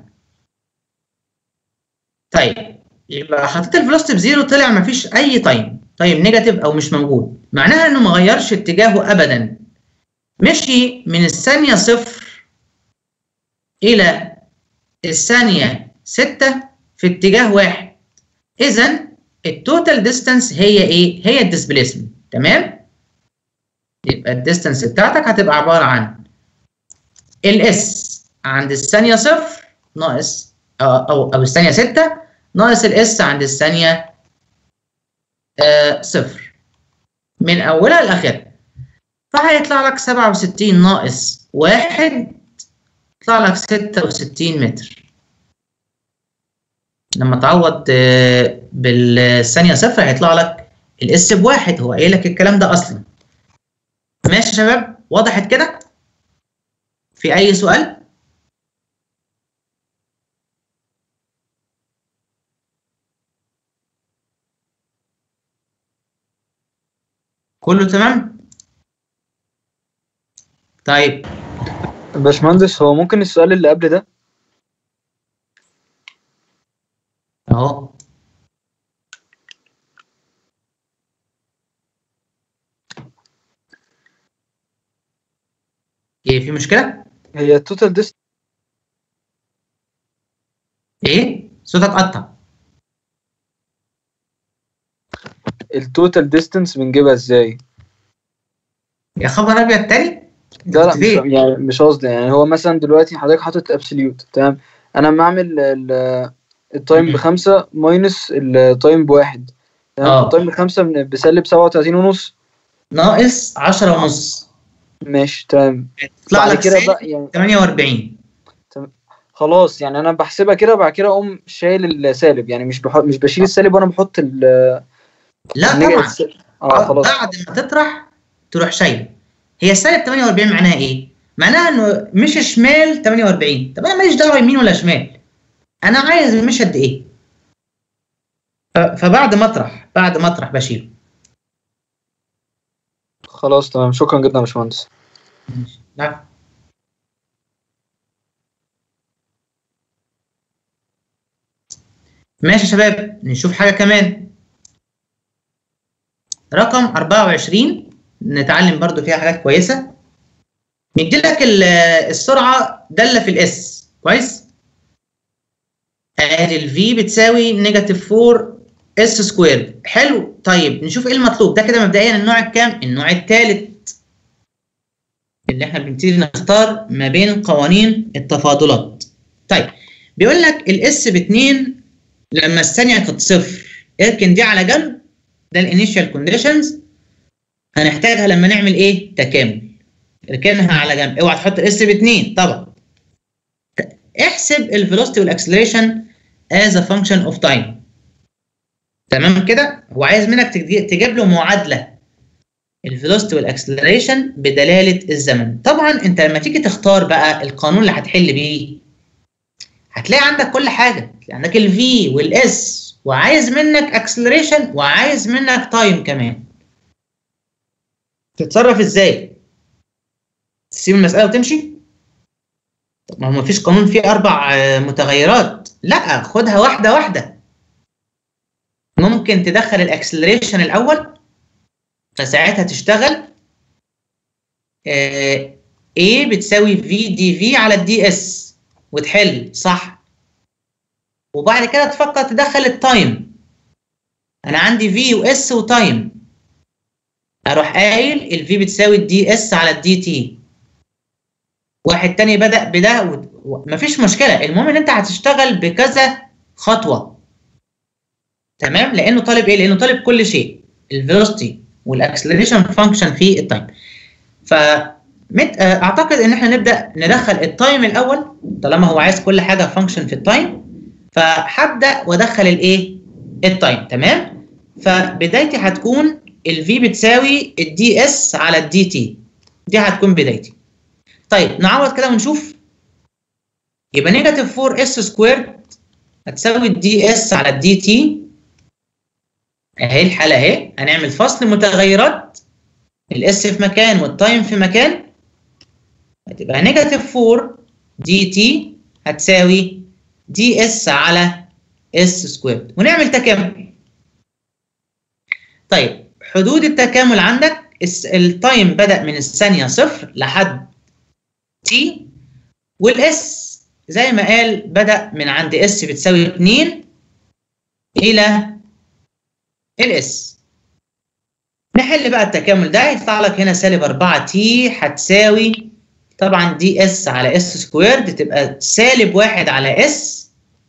طيب يبقى حطيت الفيلوسيتي بزيرو طلع مفيش اي تايم تايم نيجاتيف او مش موجود معناها انه ما غيرش اتجاهه ابدا مشي من الثانيه صفر الى الثانيه ستة في اتجاه واحد اذا التوتال ديستانس هي ايه هي الديسبيسمنت تمام يبقى الديستانس بتاعتك هتبقى عباره عن الاس عند الثانيه صفر ناقص او او, أو الثانيه 6 ناقص الاس عند الثانيه آه صفر من اولها لاخرها فهيطلع لك 67 ناقص 1 يطلع لك 66 متر لما تعوض آه، بالثانيه صفر هيطلع لك الاس بواحد هو قايل لك الكلام ده اصلا ماشي يا شباب وضحت كده في اي سؤال كله تمام طيب باشمهندس هو ممكن السؤال اللي قبل ده اهو ايه في مشكلة؟ هي التوتال ديست ايه؟ صوتك قطع التوتال ديستانس بنجيبها ازاي؟ يا خبر ابيض تاني؟ لا لا كنت مش فين؟ يعني مش قصدي يعني هو مثلا دلوقتي حضرتك حاطط ابسوليوت تمام انا لما اعمل ال- التايم مم. بخمسة ماينس التايم بواحد تمام آه. التايم بخمسة بن- بسالب سبعة وتلاتين ونص ناقص 10 ونص ماشي تمام يطلع بعد لك كده سالب بقى يعني 48 خلاص يعني انا بحسبها كده بعد كده اقوم شايل السالب يعني مش بحط مش بشيل السالب وانا بحط ال لا النيجاتيف طبعا الس- اه خلاص بعد ما تطرح تروح شايل هي السالب 48 معناها ايه؟ معناها انه مش شمال 48 طب انا ماليش دعوه يمين ولا شمال انا عايز مش قد ايه ف- فبعد ما اطرح بعد ما اطرح بشيله خلاص تمام شكرا جدا يا باشمهندس لا ماشي يا شباب نشوف حاجة كمان رقم 24 نتعلم برضو فيها حاجات كويسة مديلك ال- السرعة دالة في الاس كويس ادي الفي بتساوي نيجاتيف 4 اس سكوير حلو طيب نشوف ايه المطلوب ده كده مبدئيا النوع الكام النوع الثالث اللي احنا بنبتدي نختار ما بين قوانين التفاضلات طيب بيقول لك الاس باتنين لما الثانيه كانت صفر اركن دي على جنب ده الانيشال كونديشنز هنحتاجها لما نعمل ايه تكامل اركنها على جنب اوعى تحط الاس باتنين طبعا ت- احسب الفيلوسيتي والاكسلريشن as a function of time تمام كده هو عايز منك تجي- تجيب له معادله الفيلوسيتي والاكسلريشن بدلاله الزمن طبعا انت لما تيجي تختار بقى القانون اللي هتحل بيه هتلاقي عندك كل حاجه هتلاقي عندك الفي والاس وعايز منك اكسلريشن وعايز منك تايم كمان تتصرف ازاي تسيب المساله وتمشي طب ما هو مفيش قانون فيه اربع آه، متغيرات لا خدها واحده واحده ممكن تدخل الاكسلريشن الاول فساعتها تشتغل آه، A بتساوي في دي في على الدي اس وتحل صح وبعد كده تفكر تدخل التايم انا عندي في واس وتايم اروح قايل الفي بتساوي الدي اس على الدي تي واحد تاني بدأ بده و... و... مفيش مشكلة المهم ان انت هتشتغل بكذا خطوة تمام لانه طالب ايه لانه طالب كل شيء الفيلوسيتي والاكسلريشن فانكشن في التايم ف مت... آه، اعتقد ان احنا نبدا ندخل التايم الاول طالما هو عايز كل حاجه فانكشن في التايم فهبدا وادخل الايه التايم تمام فبدايتي هتكون الفي بتساوي الدي اس على الدي تي دي هتكون بدايتي طيب نعوض كده ونشوف يبقى نيجاتيف 4 اس سكوير هتساوي الدي اس على الدي تي اهي الحاله اهي هنعمل فصل متغيرات الاس في مكان والتايم في مكان هتبقى نيجاتيف 4 دي تي هتساوي دي اس على اس سكوير ونعمل تكامل طيب حدود التكامل عندك الس- التايم بدأ من الثانية صفر لحد تي والاس زي ما قال بدأ من عند اس بتساوي 2 إلى الاس نحل بقى التكامل ده يطلع لك هنا سالب 4 تي هتساوي طبعا دي اس على اس سكويرد تبقى سالب واحد على اس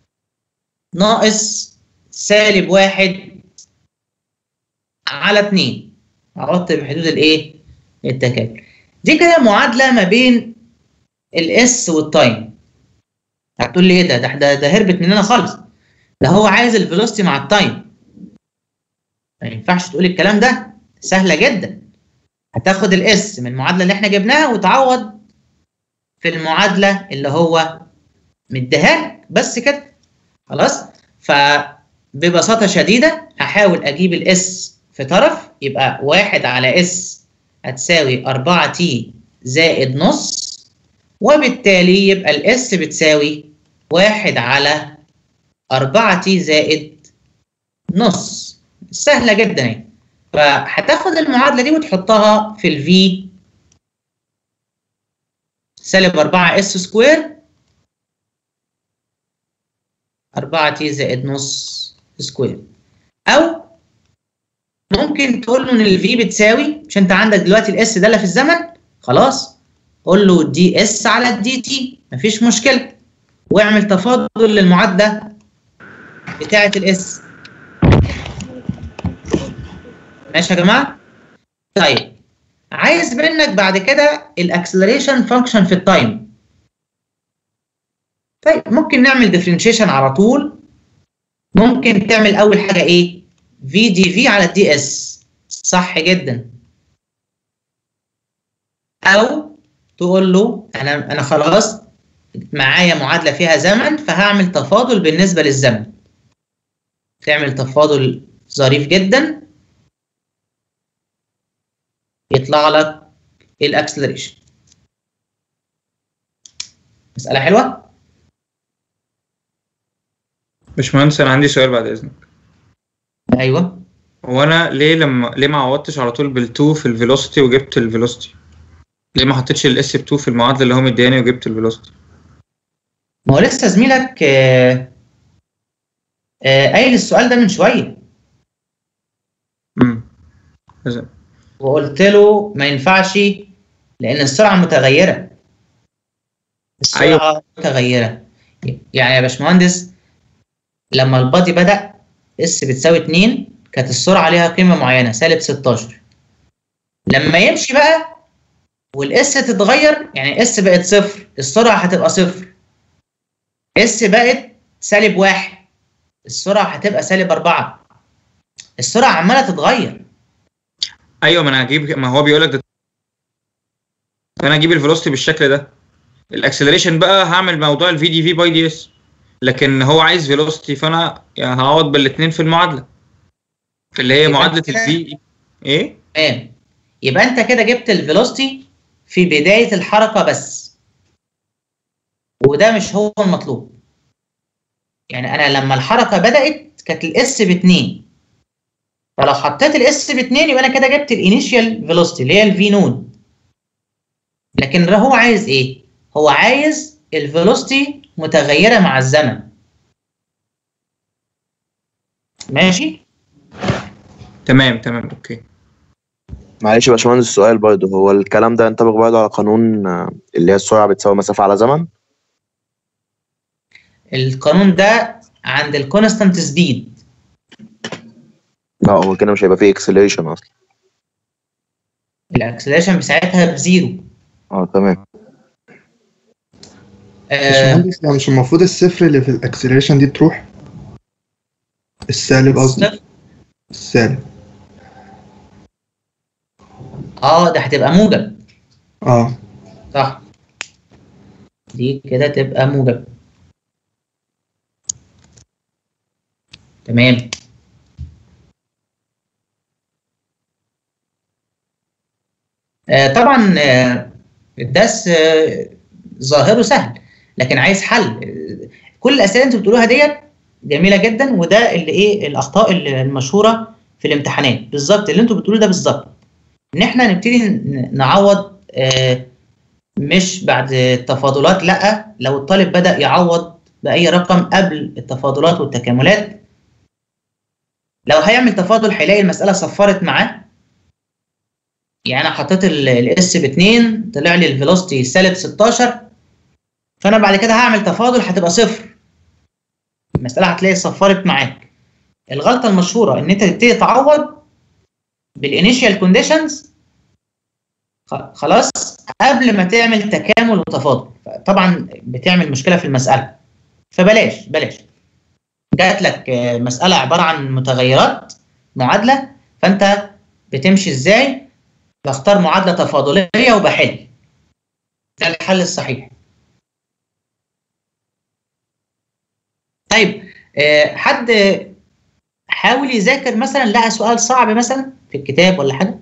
ناقص سالب واحد على 2 عوضت بحدود الايه؟ التكامل. دي كده معادله ما بين الاس والتايم. هتقول لي ايه ده؟ ده ده, ده هربت مننا خالص. ده هو عايز الفيلوسيتي مع التايم. ما ينفعش تقول الكلام ده سهله جدا. هتاخد الاس من المعادله اللي احنا جبناها وتعوض في المعادله اللي هو مديها لك بس كده. خلاص؟ فببساطه شديده هحاول اجيب الاس في طرف يبقى واحد على اس هتساوي 4 تي زائد نص وبالتالي يبقى الاس بتساوي واحد على 4 تي زائد نص سهلة جدا اهي فهتاخد المعادلة دي وتحطها في الفي سالب 4 اس سكوير 4 تي زائد نص سكوير او ممكن تقول له ان الفي بتساوي مش انت عندك دلوقتي الاس داله في الزمن خلاص قول له دي اس على الدي تي مفيش مشكله واعمل تفاضل للمعادله بتاعه الاس ماشي يا جماعه طيب عايز منك بعد كده الاكسلريشن فانكشن في التايم طيب ممكن نعمل ديفرنشيشن على طول ممكن تعمل اول حاجه ايه في دي في على الدي اس صح جدا او تقول له انا انا خلاص معايا معادله فيها زمن فهعمل تفاضل بالنسبه للزمن تعمل تفاضل ظريف جدا يطلع لك الاكسلريشن مساله حلوه باشمهندس انا عندي سؤال بعد اذنك ايوه هو انا ليه لما ليه ما عوضتش على طول بال2 في الفيلوسيتي وجبت الفيلوسيتي ليه ما حطيتش الاس ب2 في المعادله اللي هو مدياني وجبت الفيلوسيتي ما هو لسه زميلك آه، آه، قايل السؤال ده من شويه امم وقلت له ما ينفعش لان السرعه متغيره السرعه أيوة. متغيره يعني يا باشمهندس لما البادي بدا اس بتساوي 2 كانت السرعه ليها قيمه معينه سالب 16 لما يمشي بقى والاس تتغير يعني اس بقت صفر السرعه هتبقى صفر اس بقت سالب واحد السرعه هتبقى سالب 4 السرعه عماله تتغير ايوه ما انا هجيب ما هو بيقول لك ده انا هجيب الفيلوسيتي بالشكل ده الاكسلريشن بقى هعمل موضوع الفي دي في باي دي اس لكن هو عايز فيلوسيتي فانا يعني هعوض بالاثنين في المعادله في اللي هي يبقى معادله كده- الفي ايه تمام يبقى انت كده جبت الفيلوسيتي في بدايه الحركه بس وده مش هو المطلوب يعني انا لما الحركه بدات كانت الاس ب 2 فلو حطيت الاس ب 2 يبقى انا كده جبت الانيشال فيلوسيتي اللي هي الفي نود لكن ده هو عايز ايه هو عايز الفيلوسيتي متغيره مع الزمن ماشي تمام تمام اوكي معلش يا باشمهندس السؤال برضه هو الكلام ده ينطبق برضه على قانون آه، اللي هي السرعة بتساوي مسافة على زمن القانون ده عند الكونستانت سبيد لا هو كده مش هيبقى فيه اكسلريشن اصلا الاكسلريشن بساعتها بزيرو اه تمام آه باشمهندس يعني مش المفروض الصفر اللي في الاكسلريشن دي تروح السالب قصدي صفر. السالب اه ده هتبقى موجب اه صح دي كده تبقى موجب تمام آه طبعا آه الدرس آه ظاهره سهل لكن عايز حل آه، كل الاسئله اللي انتوا بتقولوها ديت جميله جدا وده اللي ايه الاخطاء اللي المشهوره في الامتحانات بالظبط اللي انتوا بتقولوه ده بالظبط ان احنا نبتدي ن- نعوض آه، مش بعد التفاضلات لا لو الطالب بدأ يعوض بأي رقم قبل التفاضلات والتكاملات لو هيعمل تفاضل هيلاقي المسألة صفرت معاه يعني انا حطيت الاس ب 2 طلع لي الفيلوسيتي سالب 16 فانا بعد كده هعمل تفاضل هتبقى صفر المسألة هتلاقي صفرت معاك الغلطة المشهورة ان انت تبتدي تعوض بالانيشال كونديشنز خلاص قبل ما تعمل تكامل وتفاضل طبعا بتعمل مشكله في المساله فبلاش بلاش جات لك آه، مساله عباره عن متغيرات معادله فانت بتمشي ازاي بختار معادله تفاضليه وبحل ده الحل الصحيح طيب آه، حد حاول يذاكر مثلا لقى سؤال صعب مثلا في الكتاب ولا حاجه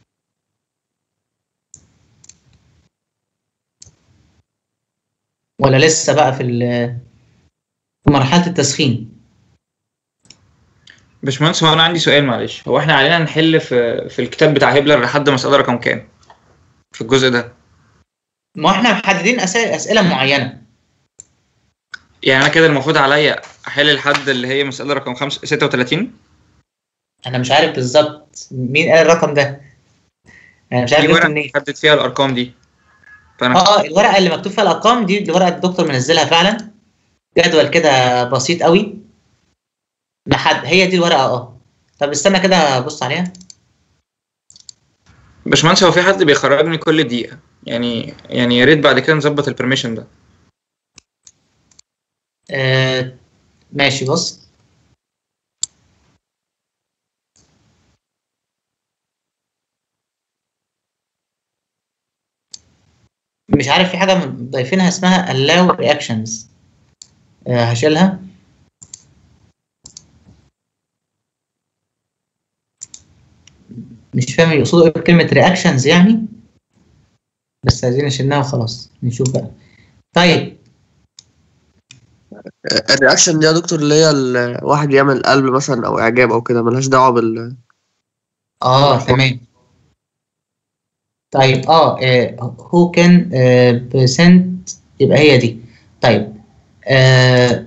ولا لسه بقى في ال- في مرحله التسخين باشمهندس هو انا عندي سؤال معلش هو احنا علينا نحل في في الكتاب بتاع هيبلر لحد مسألة رقم كام في الجزء ده ما احنا محددين أس- اسئله معينه يعني انا كده المفروض عليا احل لحد اللي هي مسألة رقم 5 36 انا مش عارف بالظبط مين قال الرقم ده انا مش عارف دي جبته ورقة منين حدد فيها الارقام دي فانا اه الورقه اللي مكتوب فيها الارقام دي دي ورقه الدكتور منزلها فعلا جدول كده بسيط قوي لحد هي دي الورقه اه طب استنى كده ابص عليها باشمهندس هو في حد بيخرجني كل دقيقة يعني يعني يا ريت بعد كده نظبط البرميشن ده آه ماشي بص مش عارف في حاجة ضايفينها اسمها allow reactions آه هشيلها مش فاهم يقصدوا ايه بكلمة reactions يعني بس عايزين نشيلناها وخلاص نشوف بقى طيب الرياكشن دي يا دكتور اللي هي الواحد يعمل قلب مثلا او اعجاب او كده ملهاش دعوه بال اه تمام طيب اه هو كان برسنت يبقى هي دي طيب آه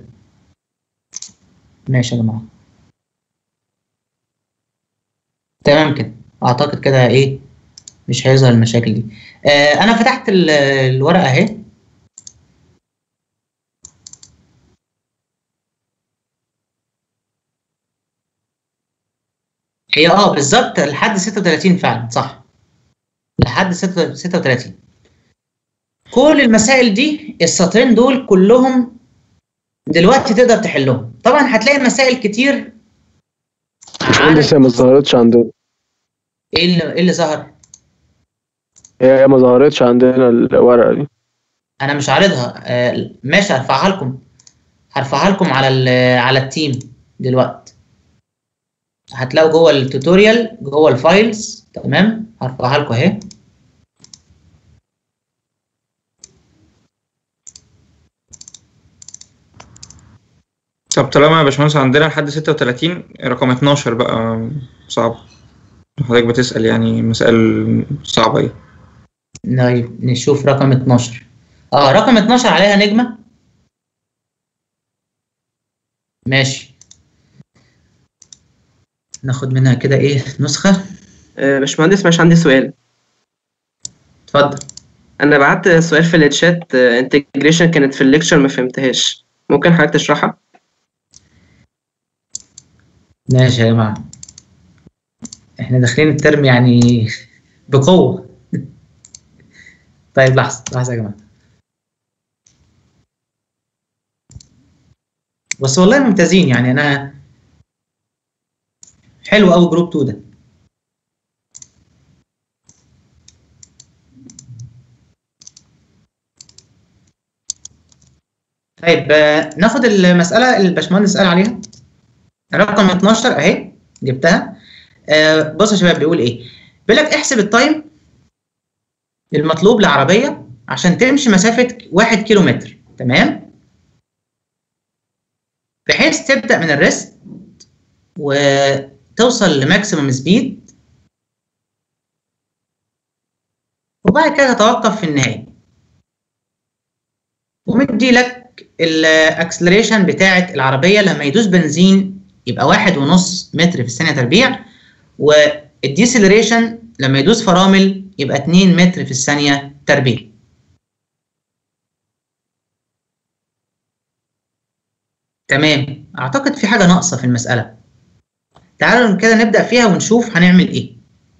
ماشي يا جماعه تمام كده اعتقد كده ايه مش هيظهر المشاكل دي آه انا فتحت ال- الورقه اهي هي اه بالظبط لحد 36 فعلا صح لحد 36 كل المسائل دي السطرين دول كلهم دلوقتي تقدر تحلهم طبعا هتلاقي مسائل كتير باشمهندس هي ما ظهرتش عندنا ايه اللي, إيه اللي ظهر هي ما ظهرتش عندنا الورقة دي انا مش عارضها آه ماشي هرفعها لكم هرفعها لكم على ال- على التيم دلوقتي هتلاقوا جوه التوتوريال جوه الفايلز تمام هرفعها لكم اهي طب طالما يا باشمهندس عندنا لحد 36 رقم 12 بقى صعب حضرتك بتسأل يعني مسائل صعبة ايه طيب نشوف رقم 12 اه رقم 12 عليها نجمة ماشي ناخد منها كده ايه نسخة آه، باشمهندس مش عندي سؤال اتفضل انا بعت سؤال في الشات انتجريشن كانت في الليكتشر ما فهمتهاش ممكن حضرتك تشرحها ماشي يا جماعة احنا داخلين الترم يعني بقوة طيب لحظة لحظة يا جماعة بس والله ممتازين يعني انا حلو قوي جروب 2 ده طيب آه، ناخد المسألة اللي الباشمهندس قال عليها رقم 12 اهي جبتها آه بص يا شباب بيقول ايه بيقول لك احسب التايم المطلوب لعربيه عشان تمشي مسافه 1 كيلو متر تمام بحيث تبدا من الريست وتوصل توصل لماكسيمم سبيد وبعد كده تتوقف في النهايه ومدي لك الاكسلريشن بتاعه العربيه لما يدوس بنزين يبقى واحد ونص متر في الثانيه تربيع والديسلريشن لما يدوس فرامل يبقى 2 متر في الثانيه تربيع تمام اعتقد في حاجه ناقصه في المساله تعالوا كده نبدا فيها ونشوف هنعمل ايه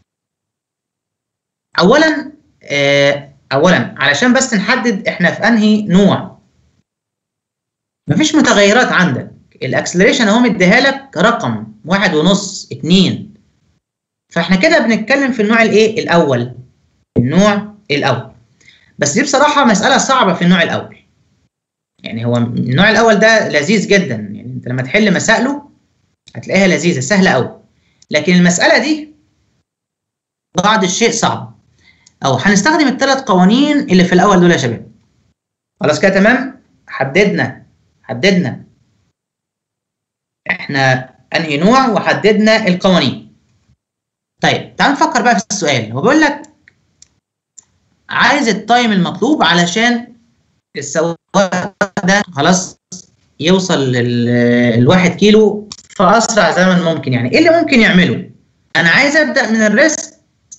اولا آه اولا علشان بس نحدد احنا في انهي نوع مفيش متغيرات عندك الاكسلريشن اهو مديها لك رقم واحد ونص اتنين فاحنا كده بنتكلم في النوع الايه الاول النوع الاول بس دي بصراحه مساله صعبه في النوع الاول يعني هو النوع الاول ده لذيذ جدا يعني انت لما تحل مسائله هتلاقيها لذيذه سهله قوي لكن المساله دي بعض الشيء صعب او هنستخدم الثلاث قوانين اللي في الاول دول يا شباب خلاص كده تمام حددنا حددنا احنا انهي نوع وحددنا القوانين طيب تعال نفكر بقى في السؤال هو بيقول لك عايز التايم المطلوب علشان السواق ده خلاص يوصل للواحد كيلو في اسرع زمن ممكن يعني ايه اللي ممكن يعمله انا عايز ابدا من الريست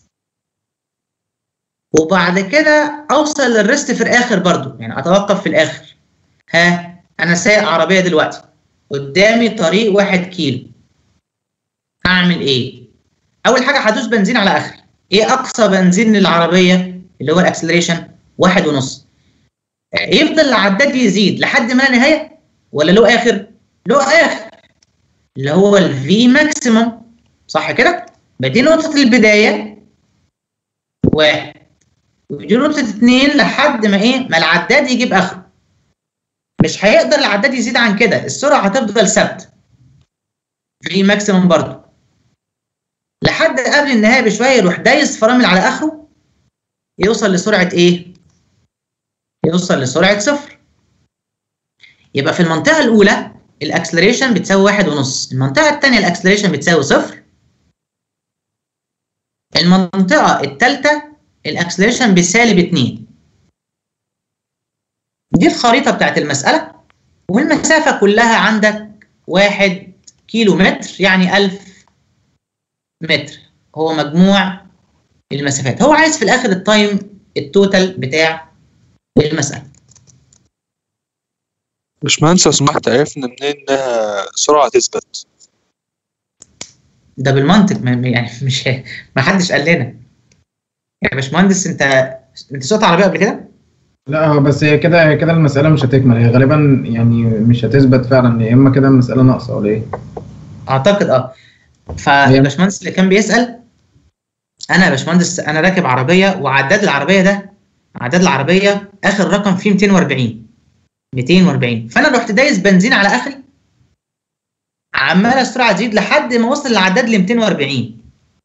وبعد كده اوصل للريست في الاخر برضو يعني اتوقف في الاخر ها انا سايق عربيه دلوقتي قدامي طريق واحد كيلو هعمل ايه اول حاجه هدوس بنزين على اخر ايه اقصى بنزين للعربيه اللي هو الاكسلريشن واحد ونص يفضل العداد يزيد لحد ما لا نهايه ولا له اخر له اخر اللي هو الفي ماكسيمم صح كده بدي نقطه البدايه واحد ودي نقطه اتنين لحد ما ايه ما العداد يجيب اخره مش هيقدر العداد يزيد عن كده السرعه هتفضل ثابته في ماكسيمم برضه لحد قبل النهايه بشويه يروح دايس فرامل على اخره يوصل لسرعه ايه يوصل لسرعه صفر يبقى في المنطقه الاولى الاكسلريشن بتساوي واحد ونص المنطقه الثانيه الاكسلريشن بتساوي صفر المنطقه الثالثه الاكسلريشن بسالب 2 دي الخريطه بتاعت المساله والمسافه كلها عندك واحد كيلو متر يعني 1000 متر هو مجموع المسافات هو عايز في الاخر التايم التوتال بتاع المساله باشمهندس لو سمحت عرفنا منين انها سرعه تثبت ده بالمنطق ما يعني مش ما حدش قال لنا يا باشمهندس انت انت سوقت عربيه قبل كده؟ لا هو بس هي كده هي كده المسألة مش هتكمل هي غالبا يعني مش هتثبت فعلا يا إما كده المسألة ناقصة ولا إيه؟ اعتقد اه فالباشمهندس اللي كان بيسال انا يا باشمهندس انا راكب عربيه وعداد العربيه ده عداد العربيه اخر رقم فيه 240 240 فانا رحت دايس بنزين على اخري عمال السرعه تزيد لحد ما وصل العداد ل 240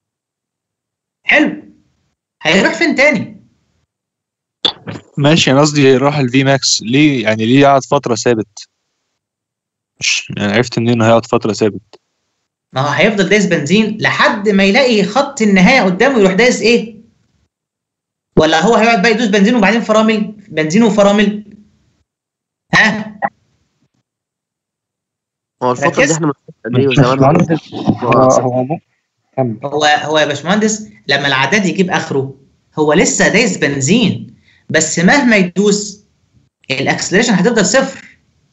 حلو هيروح فين تاني؟ ماشي انا قصدي راح الفي ماكس ليه يعني ليه يقعد فتره ثابت مش يعني عرفت منين انه هيقعد فتره ثابت ما هو هيفضل دايس بنزين لحد ما يلاقي خط النهايه قدامه يروح دايس ايه؟ ولا هو هيقعد بقى يدوس بنزين وبعدين فرامل بنزين وفرامل ها هو الفترة ركزت؟ دي احنا قد ايه وزمان هو ممكن كمل هو هو يا باشمهندس لما العداد يجيب اخره هو لسه دايس بنزين بس مهما يدوس الاكسلريشن هتفضل صفر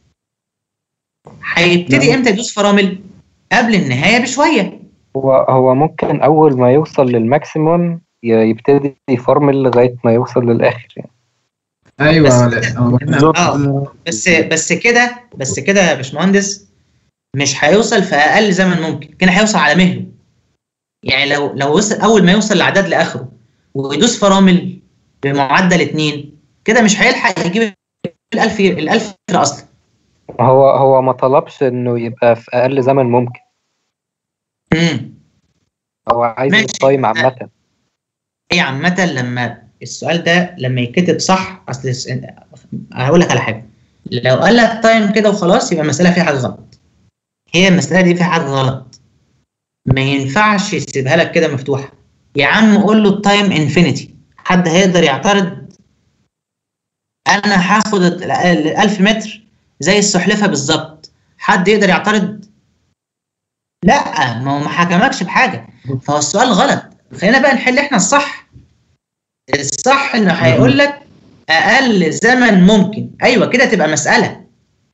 هيبتدي امتى يدوس فرامل قبل النهايه بشويه هو هو ممكن أول ما يوصل للماكسيموم ي- يبتدي يفرمل لغاية ما يوصل للآخر يعني أيوه بس لا، هو اه بس بس كده بس كده يا باشمهندس مش هيوصل في اقل زمن ممكن كده هيوصل على مهله يعني لو لو وصل اول ما يوصل العداد لاخره ويدوس فرامل بمعدل اتنين كده مش هيلحق يجيب الالف الالف اصلا هو هو ما طلبش إنه يبقى في أقل زمن ممكن امم هو عايز ماشي. التايم عامة هي عامة لما السؤال ده لما يتكتب صح اصل الس- هقول لك على حاجة لو قال لك تايم كده وخلاص يبقى المسألة فيها حاجة غلط هي المسألة دي فيها حاجة غلط ما ينفعش يسيبها لك كده مفتوحه يا عم قول له التايم انفينيتي حد هيقدر يعترض انا هاخد ال 1000 متر زي السحلفه بالظبط حد يقدر يعترض لا ما هو ما حكمكش بحاجه فهو السؤال غلط خلينا بقى نحل احنا الصح الصح انه هيقول لك اقل زمن ممكن ايوه كده تبقى مساله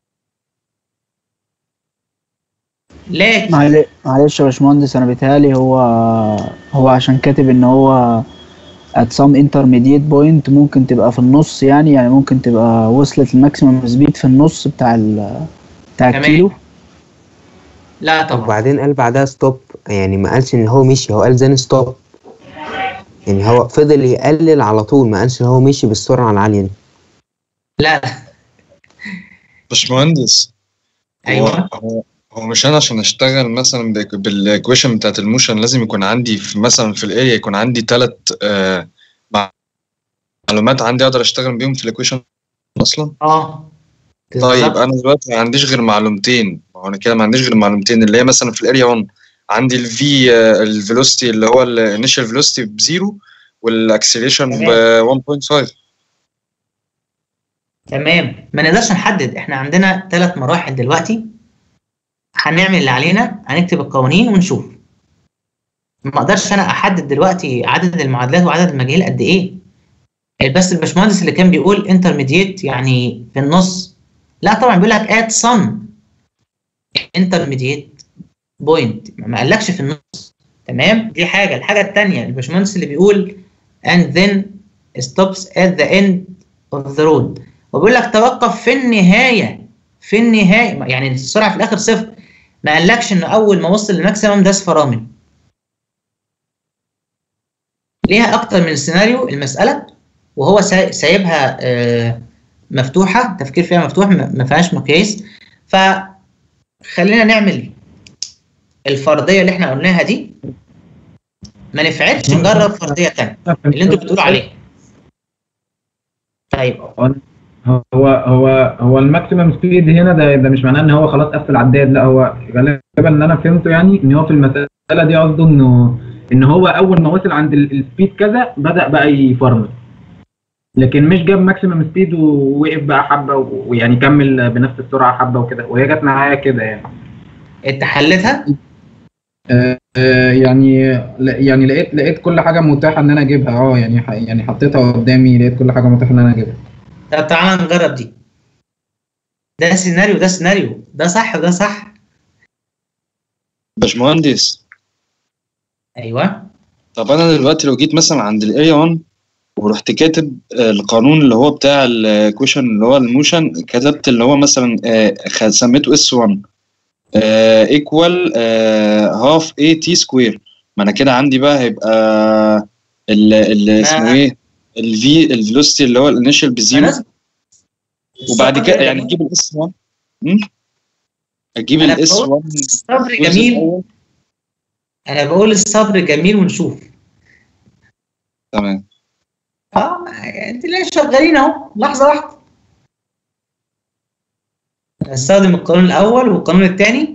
لكن معل- معلش يا باشمهندس انا بيتهيألي هو هو عشان كاتب ان هو at some intermediate point ممكن تبقى في النص يعني يعني ممكن تبقى وصلت الماكسيمم سبيد في النص بتاع ال بتاع تمام. الكيلو لا طبعا وبعدين قال بعدها ستوب يعني ما قالش ان هو مشي هو قال زين ستوب يعني هو فضل يقلل على طول ما قالش ان هو مشي بالسرعه العاليه دي لا باشمهندس ايوه هو هو مش انا عشان اشتغل مثلا بالايكويشن بتاعت الموشن لازم يكون عندي في مثلا في الاريا يكون عندي ثلاث معلومات عندي اقدر اشتغل بيهم في الايكويشن اصلا اه طيب انا دلوقتي ما عنديش غير معلومتين ما هو انا كده ما عنديش غير معلومتين اللي هي مثلا في الاريا 1 عندي الفي الفيلوسيتي اللي هو الانيشال فيلوسيتي بزيرو والاكسلريشن ب 1.5 تمام ما نقدرش نحدد احنا عندنا ثلاث مراحل دلوقتي هنعمل اللي علينا هنكتب القوانين ونشوف ما اقدرش انا احدد دلوقتي عدد المعادلات وعدد المجاهيل قد ايه بس الباشمهندس اللي كان بيقول انترميديت يعني في النص لا طبعا بيقول لك ات some intermediate بوينت ما قالكش في النص تمام دي حاجه الحاجه الثانيه الباشمهندس اللي بيقول and then stops at the end of the road وبيقول لك توقف في النهايه في النهايه يعني السرعه في الاخر صفر ما قالكش انه اول ما وصل للماكسيمم داس فرامل ليها اكتر من سيناريو المساله وهو سا- سايبها آه، مفتوحه تفكير فيها مفتوح ما ما فيهاش مقياس فخلينا نعمل الفرضيه اللي احنا قلناها دي ما نفعلش نجرب فرضيه ثانيه اللي انتوا بتقولوا عليها طيب هو هو هو الماكسيمم سبيد هنا ده ده مش معناه ان هو خلاص قفل عداد لا هو غالبا اللي انا فهمته يعني ان هو في المساله دي قصده انه ان هو اول ما وصل عند ال- السبيد كذا بدا بقى يفرمل لكن مش جاب ماكسيمم سبيد ووقف بقى حبه و- ويعني كمل بنفس السرعه حبه وكده وهي جت معايا كده يعني انت حلتها؟ آه آه، يعني لا- يعني لقيت لقيت كل حاجه متاحه ان انا اجيبها اه يعني ح- يعني حطيتها قدامي لقيت كل حاجه متاحه ان انا اجيبها طب تعالى نجرب دي ده سيناريو ده سيناريو ده صح وده صح باشمهندس ايوه طب انا دلوقتي لو جيت مثلا عند الاريا 1 ورحت كاتب آه، القانون اللي هو بتاع الكويشن اللي هو الموشن كتبت اللي هو مثلا آه، خ- سميته اس 1 ايكوال هاف اي تي سكوير ما انا كده عندي بقى هيبقى ال ال اسمه ايه الفي الفيلوسيتي اللي هو الانيشال بزيرو وبعد كده يعني اجيب الاس 1 اجيب أنا الاس بقول 1 الصبر جميل انا بقول الصبر جميل ونشوف تمام اه انت ليه شغالين اهو لحظه واحده هستخدم القانون الاول والقانون الثاني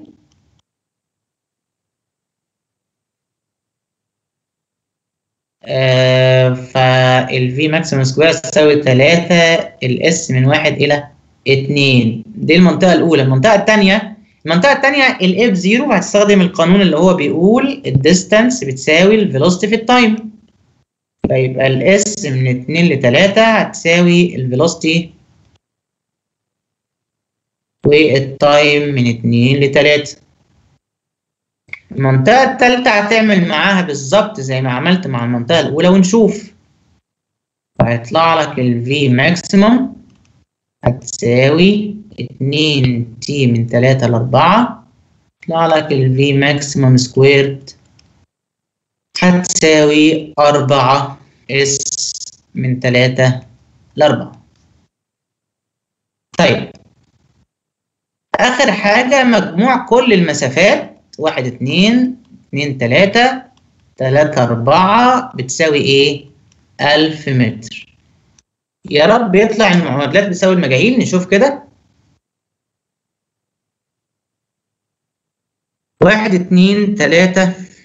آه فالفي ماكسيمم سكوير تساوي 3 الاس من 1 الى 2 دي المنطقه الاولى المنطقه الثانيه المنطقه الثانيه الاف زيرو هتستخدم القانون اللي هو بيقول الديستانس بتساوي الفيلوسيتي في التايم فيبقى الاس من 2 ل 3 هتساوي الفيلوسيتي والتايم من 2 ل 3 المنطقة التالتة هتعمل معاها بالظبط زي ما عملت مع المنطقة الأولى ونشوف هيطلع لك ال V maximum هتساوي 2 t من 3 ل 4 يطلع لك ال V maximum squared هتساوي 4 s من 3 ل 4 طيب آخر حاجة مجموع كل المسافات واحد اتنين اتنين تلاتة تلاتة أربعة بتساوي إيه؟ ألف متر يا رب يطلع المعادلات بتساوي المجاهيل نشوف كده واحد اتنين تلاتة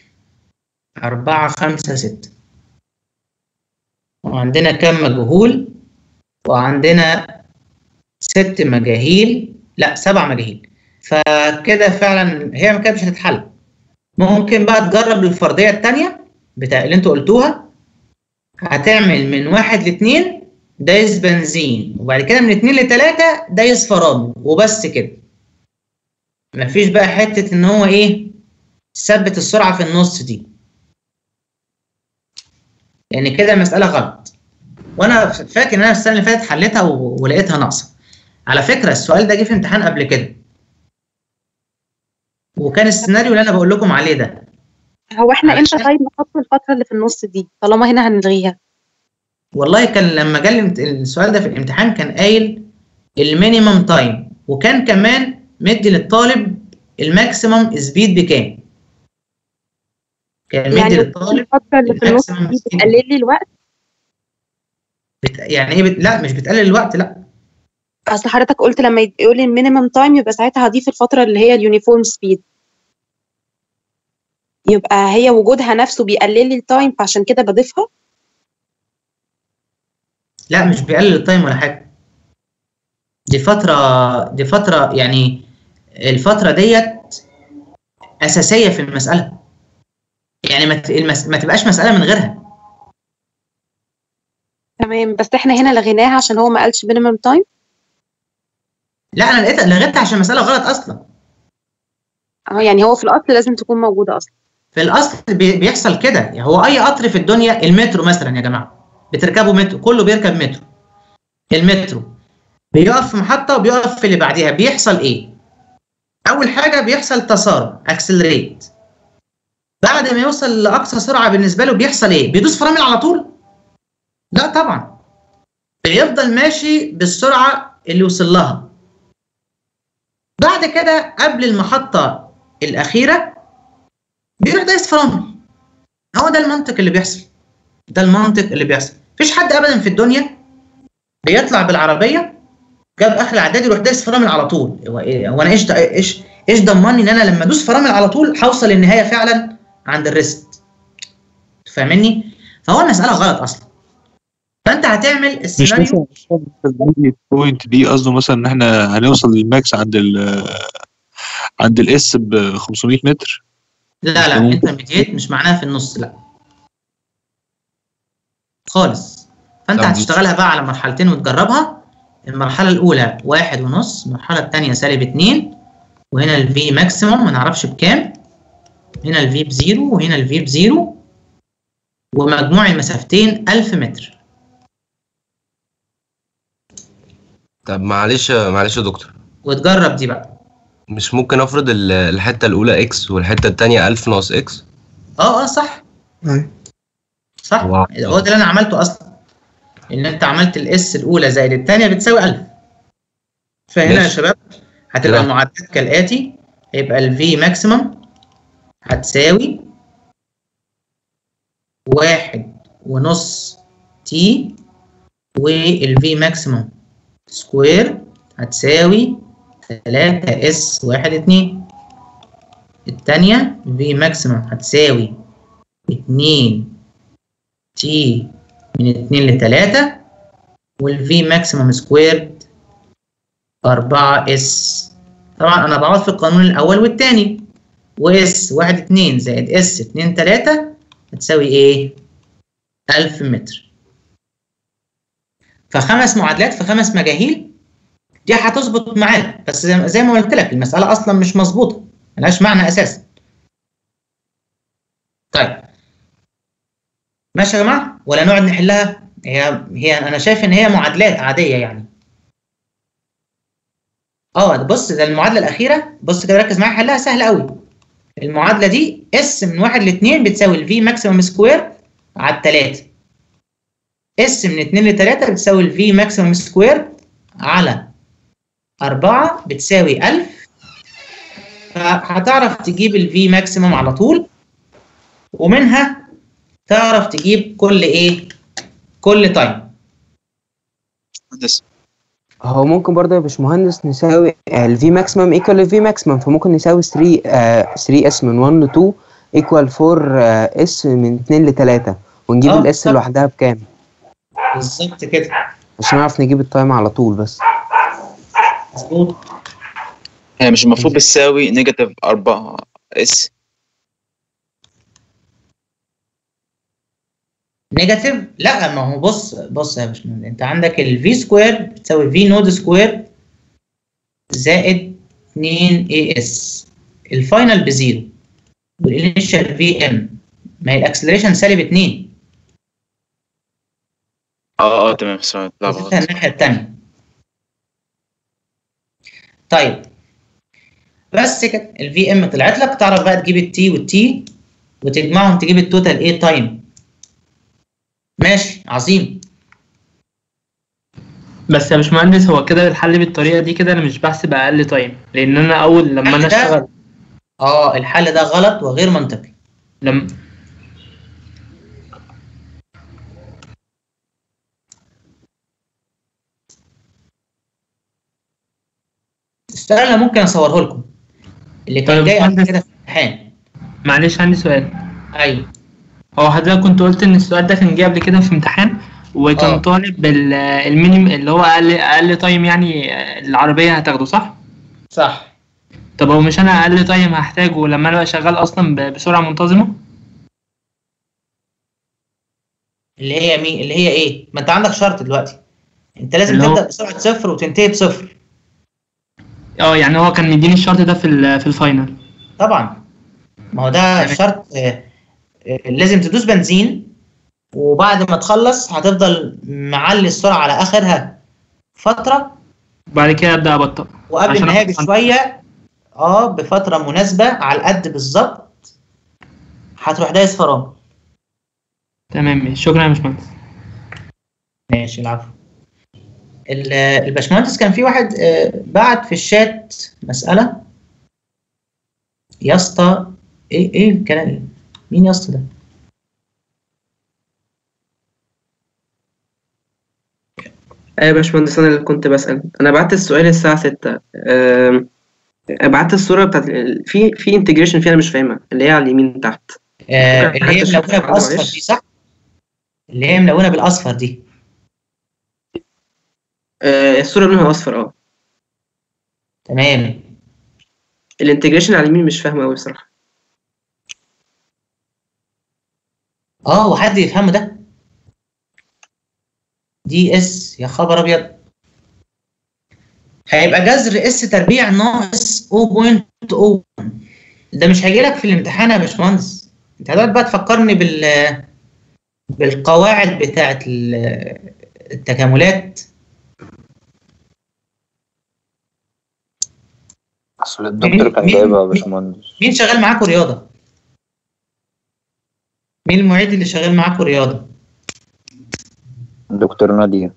أربعة خمسة ستة وعندنا كم مجهول وعندنا ست مجاهيل لا سبع مجاهيل فكده فعلا هي كده مش هتتحل ممكن بقى تجرب الفرضية التانية بتاع اللي انتوا قلتوها هتعمل من واحد لاتنين دايس بنزين وبعد كده من اتنين لتلاتة دايس فرامل وبس كده مفيش بقى حتة ان هو ايه ثبت السرعة في النص دي يعني كده المسألة غلط وانا فاكر ان انا السنة اللي فاتت حليتها و- ولقيتها ناقصة على فكرة السؤال ده جه في امتحان قبل كده وكان السيناريو اللي انا بقول لكم عليه ده هو احنا امتى طيب نحط الفترة اللي في النص دي طالما هنا هنلغيها والله كان لما جه الامت- السؤال ده في الامتحان كان قايل المينيمم تايم وكان كمان مدي للطالب الماكسيمم سبيد بكام كان مدي يعني للطالب الفترة اللي في النص دي بتقلل لي الوقت بت... يعني ايه بت... لا مش بتقلل الوقت لا اصل حضرتك قلت لما يقول لي المينيمم تايم يبقى ساعتها هضيف الفترة اللي هي اليونيفورم سبيد يبقى هي وجودها نفسه بيقلل لي التايم فعشان كده بضيفها لا مش بيقلل التايم ولا حاجه دي فتره دي فتره يعني الفتره ديت اساسيه في المساله يعني ما ت- المس... ما تبقاش مساله من غيرها تمام بس احنا هنا لغيناها عشان هو ما قالش مينيمم تايم لا انا لقيتها لغيتها عشان المساله غلط اصلا اه يعني هو في الاصل لازم تكون موجودة اصلا في الاصل بي- بيحصل كده يعني هو اي قطر في الدنيا المترو مثلا يا جماعه بتركبوا مترو كله بيركب مترو المترو بيقف في محطه وبيقف في اللي بعديها بيحصل ايه اول حاجه بيحصل تسارع اكسلريت بعد ما يوصل لاقصى سرعه بالنسبه له بيحصل ايه بيدوس فرامل على طول لا طبعا بيفضل ماشي بالسرعه اللي وصل لها بعد كده قبل المحطه الاخيره بيروح دايس فرامل هو ده المنطق اللي بيحصل ده المنطق اللي بيحصل مفيش حد ابدا في الدنيا بيطلع بالعربيه جاب اخر الاعداد يروح دايس فرامل على طول هو إيه- هو انا ايش ايش ايش ضمني ان انا لما ادوس فرامل على طول هوصل للنهايه فعلا عند الريست فاهمني فهو المساله غلط اصلا فانت هتعمل مش السيناريو مثلا البوينت دي قصده مثلا ان احنا هنوصل للماكس عند ال عند الاس ب 500 متر لا لا انترميديت مش معناها في النص لا خالص فانت طب- هتشتغلها بقى على مرحلتين وتجربها المرحلة الأولى واحد ونص المرحلة التانية سالب اتنين وهنا الفي ماكسيموم ما نعرفش بكام هنا الفي بزيرو وهنا الفي بزيرو ومجموع المسافتين ألف متر طب معلش معلش يا دكتور وتجرب دي بقى مش ممكن افرض ال- الحته الاولى اكس والحته الثانيه 1000 ناقص اكس اه اه صح صح هو ده اللي انا عملته اصلا ان انت عملت الاس الاولى زائد الثانيه بتساوي 1000 فهنا يا ماشي. شباب هتبقى كده. المعادلات كالاتي هيبقى الفي ماكسيمم هتساوي واحد ونص تي والفي ماكسيمم سكوير هتساوي تلاتة اس واحد اتنين التانية في ماكسيمم هتساوي اتنين تي من اتنين لتلاتة والفي ماكسيمم سكويرد أربعة اس طبعا أنا بعوض في القانون الأول والتاني واس واحد اتنين زائد اس اتنين تلاتة هتساوي ايه؟ ألف متر فخمس معادلات في خمس مجاهيل دي هتظبط معاك بس زي زي ما قلت لك المسألة أصلا مش مظبوطة ملهاش معنى أساسا طيب ماشي يا جماعة ولا نقعد نحلها هي هي أنا شايف إن هي معادلات عادية يعني اه بص ده المعادلة الأخيرة بص كده ركز معايا حلها سهل قوي المعادلة دي اس من واحد لاتنين بتساوي الفي ماكسيمم سكوير على التلاتة اس من اتنين لتلاتة بتساوي الفي ماكسيمم سكوير على أربعة بتساوي ألف فهتعرف تجيب الفي ماكسيمم على طول ومنها تعرف تجيب كل ايه كل تايم هو ممكن برضه يا باشمهندس نساوي الفي ماكسيمم ايكوال الفي ماكسيمم فممكن نساوي 3 3 اس من 1 ل 2 ايكوال 4 اس من 2 ل 3 ونجيب آه، الاس بالظبط. لوحدها بكام بالظبط كده عشان نعرف نجيب التايم على طول بس مظبوط هي مش المفروض بتساوي نيجاتيف 4 اس نيجاتيف لا ما هو بص بص يا باشمهندس انت عندك الفي سكوير بتساوي في نود سكوير زائد 2 اي اس الفاينل بزيرو والانيشال في ام ما هي الاكسلريشن سالب 2 اه اه تمام سوري لا غلط وزدتها الناحيه الثانيه طيب بس كده الفي ام طلعت لك تعرف بقى تجيب التي والتي وتجمعهم تجيب التوتال ايه تايم ماشي عظيم بس يا باشمهندس هو كده الحل بالطريقه دي كده انا مش بحسب اقل تايم لان انا اول لما انا الحل ده- اشتغل اه الحل ده غلط وغير منطقي لما السؤال اللي ممكن اصوره لكم اللي كان طيب جاي قبل مهندس. كده في الامتحان معلش عندي سؤال ايوه هو حضرتك كنت قلت ان السؤال ده كان جه قبل كده في امتحان وكان آه. طالب ال- المينيم اللي هو اقل اقل تايم يعني العربيه هتاخده صح؟ صح طب هو مش انا اقل تايم هحتاجه لما انا ابقى شغال اصلا ب- بسرعه منتظمه؟ اللي هي مين اللي هي ايه ما انت عندك شرط دلوقتي انت لازم اللي هو- تبدا بسرعه صفر وتنتهي بصفر اه يعني هو كان مديني الشرط ده في ال- في الفاينل طبعا ما هو ده شرط آه، آه، لازم تدوس بنزين وبعد ما تخلص هتفضل معلي السرعه على اخرها فتره بعد كده ابدا ابطأ وقبل عشان النهايه أخد- بشويه اه بفتره مناسبه على القد بالظبط هتروح دايس فرامل تمام ماشي شكرا يا باشمهندس ماشي العفو ال- الباشمهندس كان في واحد آه، بعت في الشات مسألة يا اسطى ايه ايه الكلام ايه؟ مين يا اسطى ده؟ ايوه يا باشمهندس انا اللي كنت بسأل انا بعت السؤال الساعة 6 أم، بعت الصورة بتاعت ال- في في انتجريشن فيها انا مش فاهمها اللي هي على اليمين تحت آه ممكن اللي هي حتى أشوف ملونة حاجة بالأصفر معلش؟ دي صح؟ اللي هي ملونة بالأصفر دي آه، الصورة لونها اصفر اه تمام الانتجريشن على اليمين مش فاهمه قوي بصراحة اه وحد يفهمه ده دي اس يا خبر ابيض هيبقى جذر اس تربيع ناقص 0.01 ده مش هيجي لك في الامتحان يا باشمهندس انت هتقعد بقى تفكرني بال بالقواعد بتاعت ال- التكاملات اصل الدكتور كان جايبها يا باشمهندس مين شغال معاكم رياضه مين المعيد اللي شغال معاكم رياضه دكتور نادية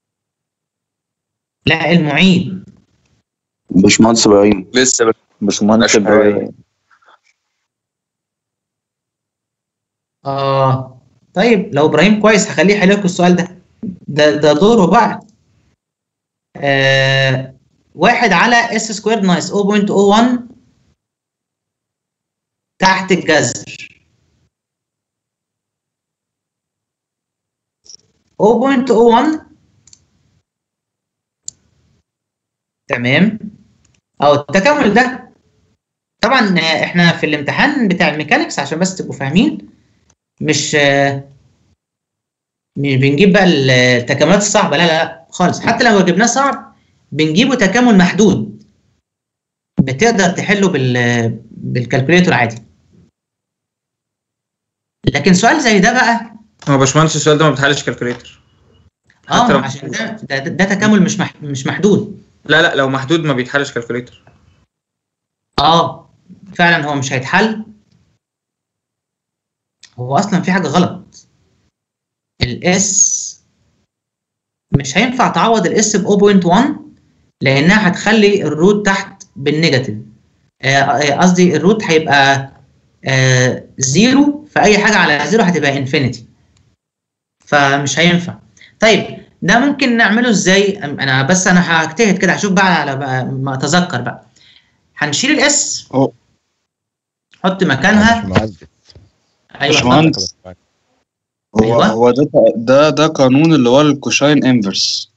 لا المعيد باشمهندس ابراهيم لسه باشمهندس ابراهيم اه طيب لو ابراهيم كويس هخليه يحل لكم السؤال ده ده ده دوره بقى آه واحد على اس سكوير ناقص 0.01 تحت الجذر 0.01 تمام او التكامل ده طبعا آه، احنا في الامتحان بتاع الميكانيكس عشان بس تبقوا فاهمين مش آه، مش بنجيب بقى التكاملات الصعبه لا لا لا خالص حتى لو جبناه صعب بنجيبه تكامل محدود بتقدر تحله بال بالكالكوليتور عادي لكن سؤال زي ده بقى هو باشمهندس السؤال ده ما بيتحلش كالكوليتر اه لو- عشان ده ده, ده تكامل مش مح مش محدود لا لا لو محدود ما بيتحلش كالكوليتر اه فعلا هو مش هيتحل هو اصلا في حاجه غلط الاس مش هينفع تعوض الاس ب 0.1 لانها هتخلي الروت تحت بالنيجاتيف آه، آه، قصدي الروت هيبقى آه، زيرو فاي حاجه على زيرو هتبقى انفينيتي فمش هينفع طيب ده ممكن نعمله ازاي أم- انا بس انا هجتهد كده هشوف بقى على بقى ما اتذكر بقى هنشيل الاس هو حط مكانها ايوه باشمهندس هو أيوة. هو ده ده ده قانون اللي هو الكوشاين انفرس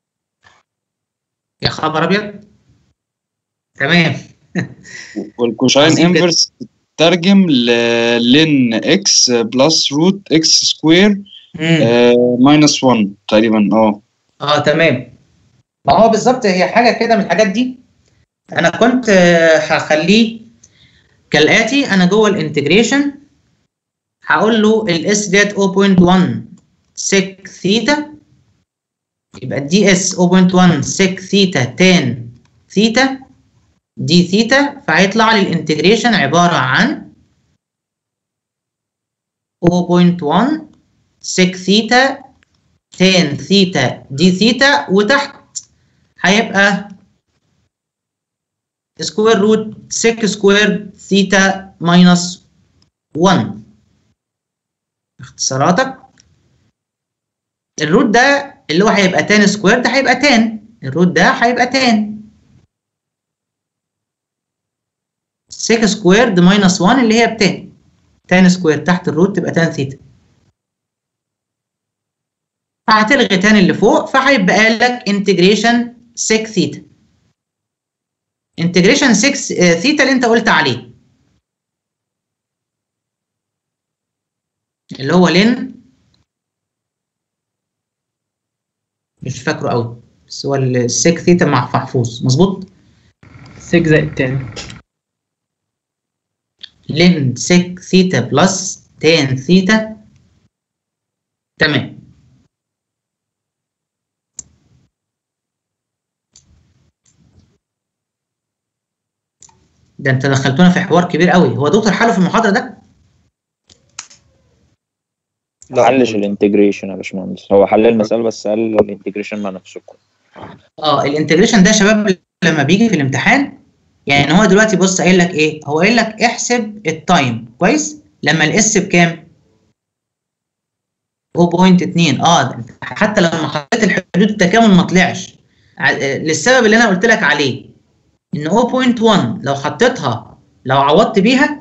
يا خبر ابيض تمام والكوشاين عظيم جدا. انفرس تترجم لين اكس بلس روت اكس سكوير ماينس 1 تقريبا اه اه تمام ما هو بالظبط هي حاجه كده من الحاجات دي انا كنت آه، هخليه كالاتي انا جوه الانتجريشن هقول له الاس ديت 0.1 سيك ثيتا يبقى الدي اس 0.1 سيك ثيتا تان ثيتا دي ثيتا فهيطلع لي الانتجريشن عباره عن 0.1 سيك ثيتا تان ثيتا دي ثيتا وتحت هيبقى سكوير روت سيك سكوير ثيتا ماينس 1 اختصاراتك الروت ده اللي هو هيبقى تان سكوير ده هيبقى تان الروت ده هيبقى تان سيك سكوير ماينس 1 اللي هي بتان تان سكوير تحت الروت تبقى تان ثيتا فهتلغي تاني اللي فوق فهيبقى لك انتجريشن سيك ثيتا انتجريشن 6 ثيتا اللي انت قلت عليه اللي هو لين مش فاكره قوي بس هو السيك ثيتا مع محفوظ مظبوط 6 زائد تاني لين سيك ثيتا بلس تان ثيتا تمام ده انت دخلتونا في حوار كبير قوي هو دكتور حاله في المحاضره ده ما حلش الانتجريشن يا باشمهندس هو حل المسألة بس قال الانتجريشن مع نفسكم اه الانتجريشن ده يا شباب لما بيجي في الامتحان يعني هو دلوقتي بص قايل لك ايه هو قايل لك احسب التايم كويس لما الاس بكام 0.2 اه ده انت حتى لما حطيت الحدود التكامل ما طلعش ع- آه، للسبب اللي انا قلت لك عليه ان 0.1 لو حطيتها لو عوضت بيها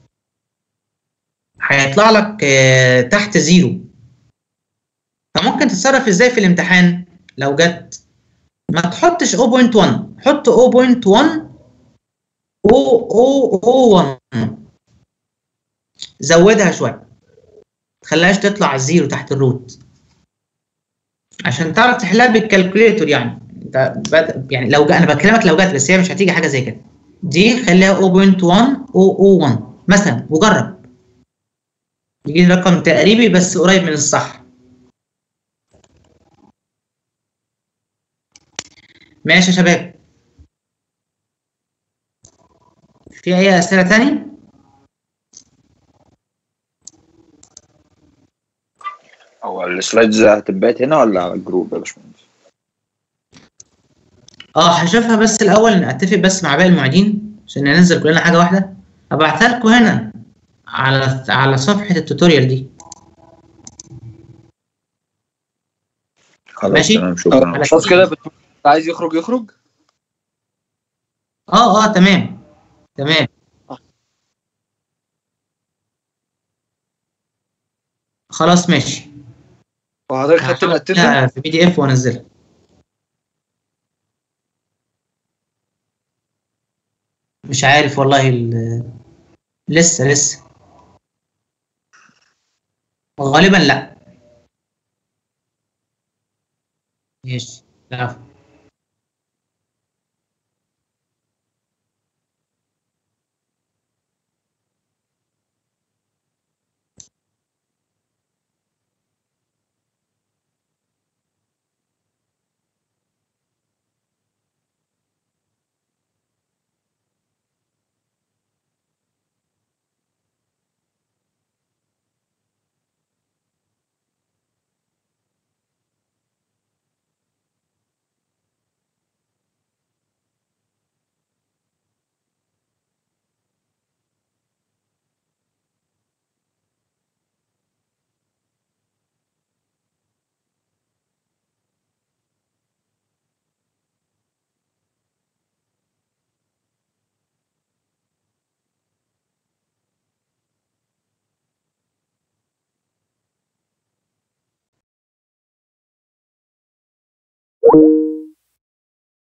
هيطلع لك آه، تحت زيرو فممكن تتصرف ازاي في الامتحان لو جت ما تحطش 0.1 حط 0.1 0.001 زودها شويه تخليهاش تطلع الزيرو تحت الروت عشان تعرف تحلها بالكالكوليتور يعني انت بد... يعني لو جا... انا بكلمك لو جت بس هي مش هتيجي حاجه زي كده دي خليها 0.1 001 مثلا وجرب يجي لي رقم تقريبي بس قريب من الصح ماشي يا شباب في اي اسئله تاني هو السلايدز هتتبعت هنا ولا على الجروب يا باشمهندس؟ اه هشوفها بس الاول نتفق بس مع باقي المعيدين عشان ننزل كلنا حاجه واحده ابعتها لكم هنا على على صفحه التوتوريال دي خلاص ماشي. تمام شكرا خلاص كده بت- عايز يخرج يخرج اه اه تمام تمام خلاص ماشي وحضرتك خدت الاتندنس هحطها في بي دي اف وانزلها مش عارف والله ال... لسه لسه غالبا لا ماشي لا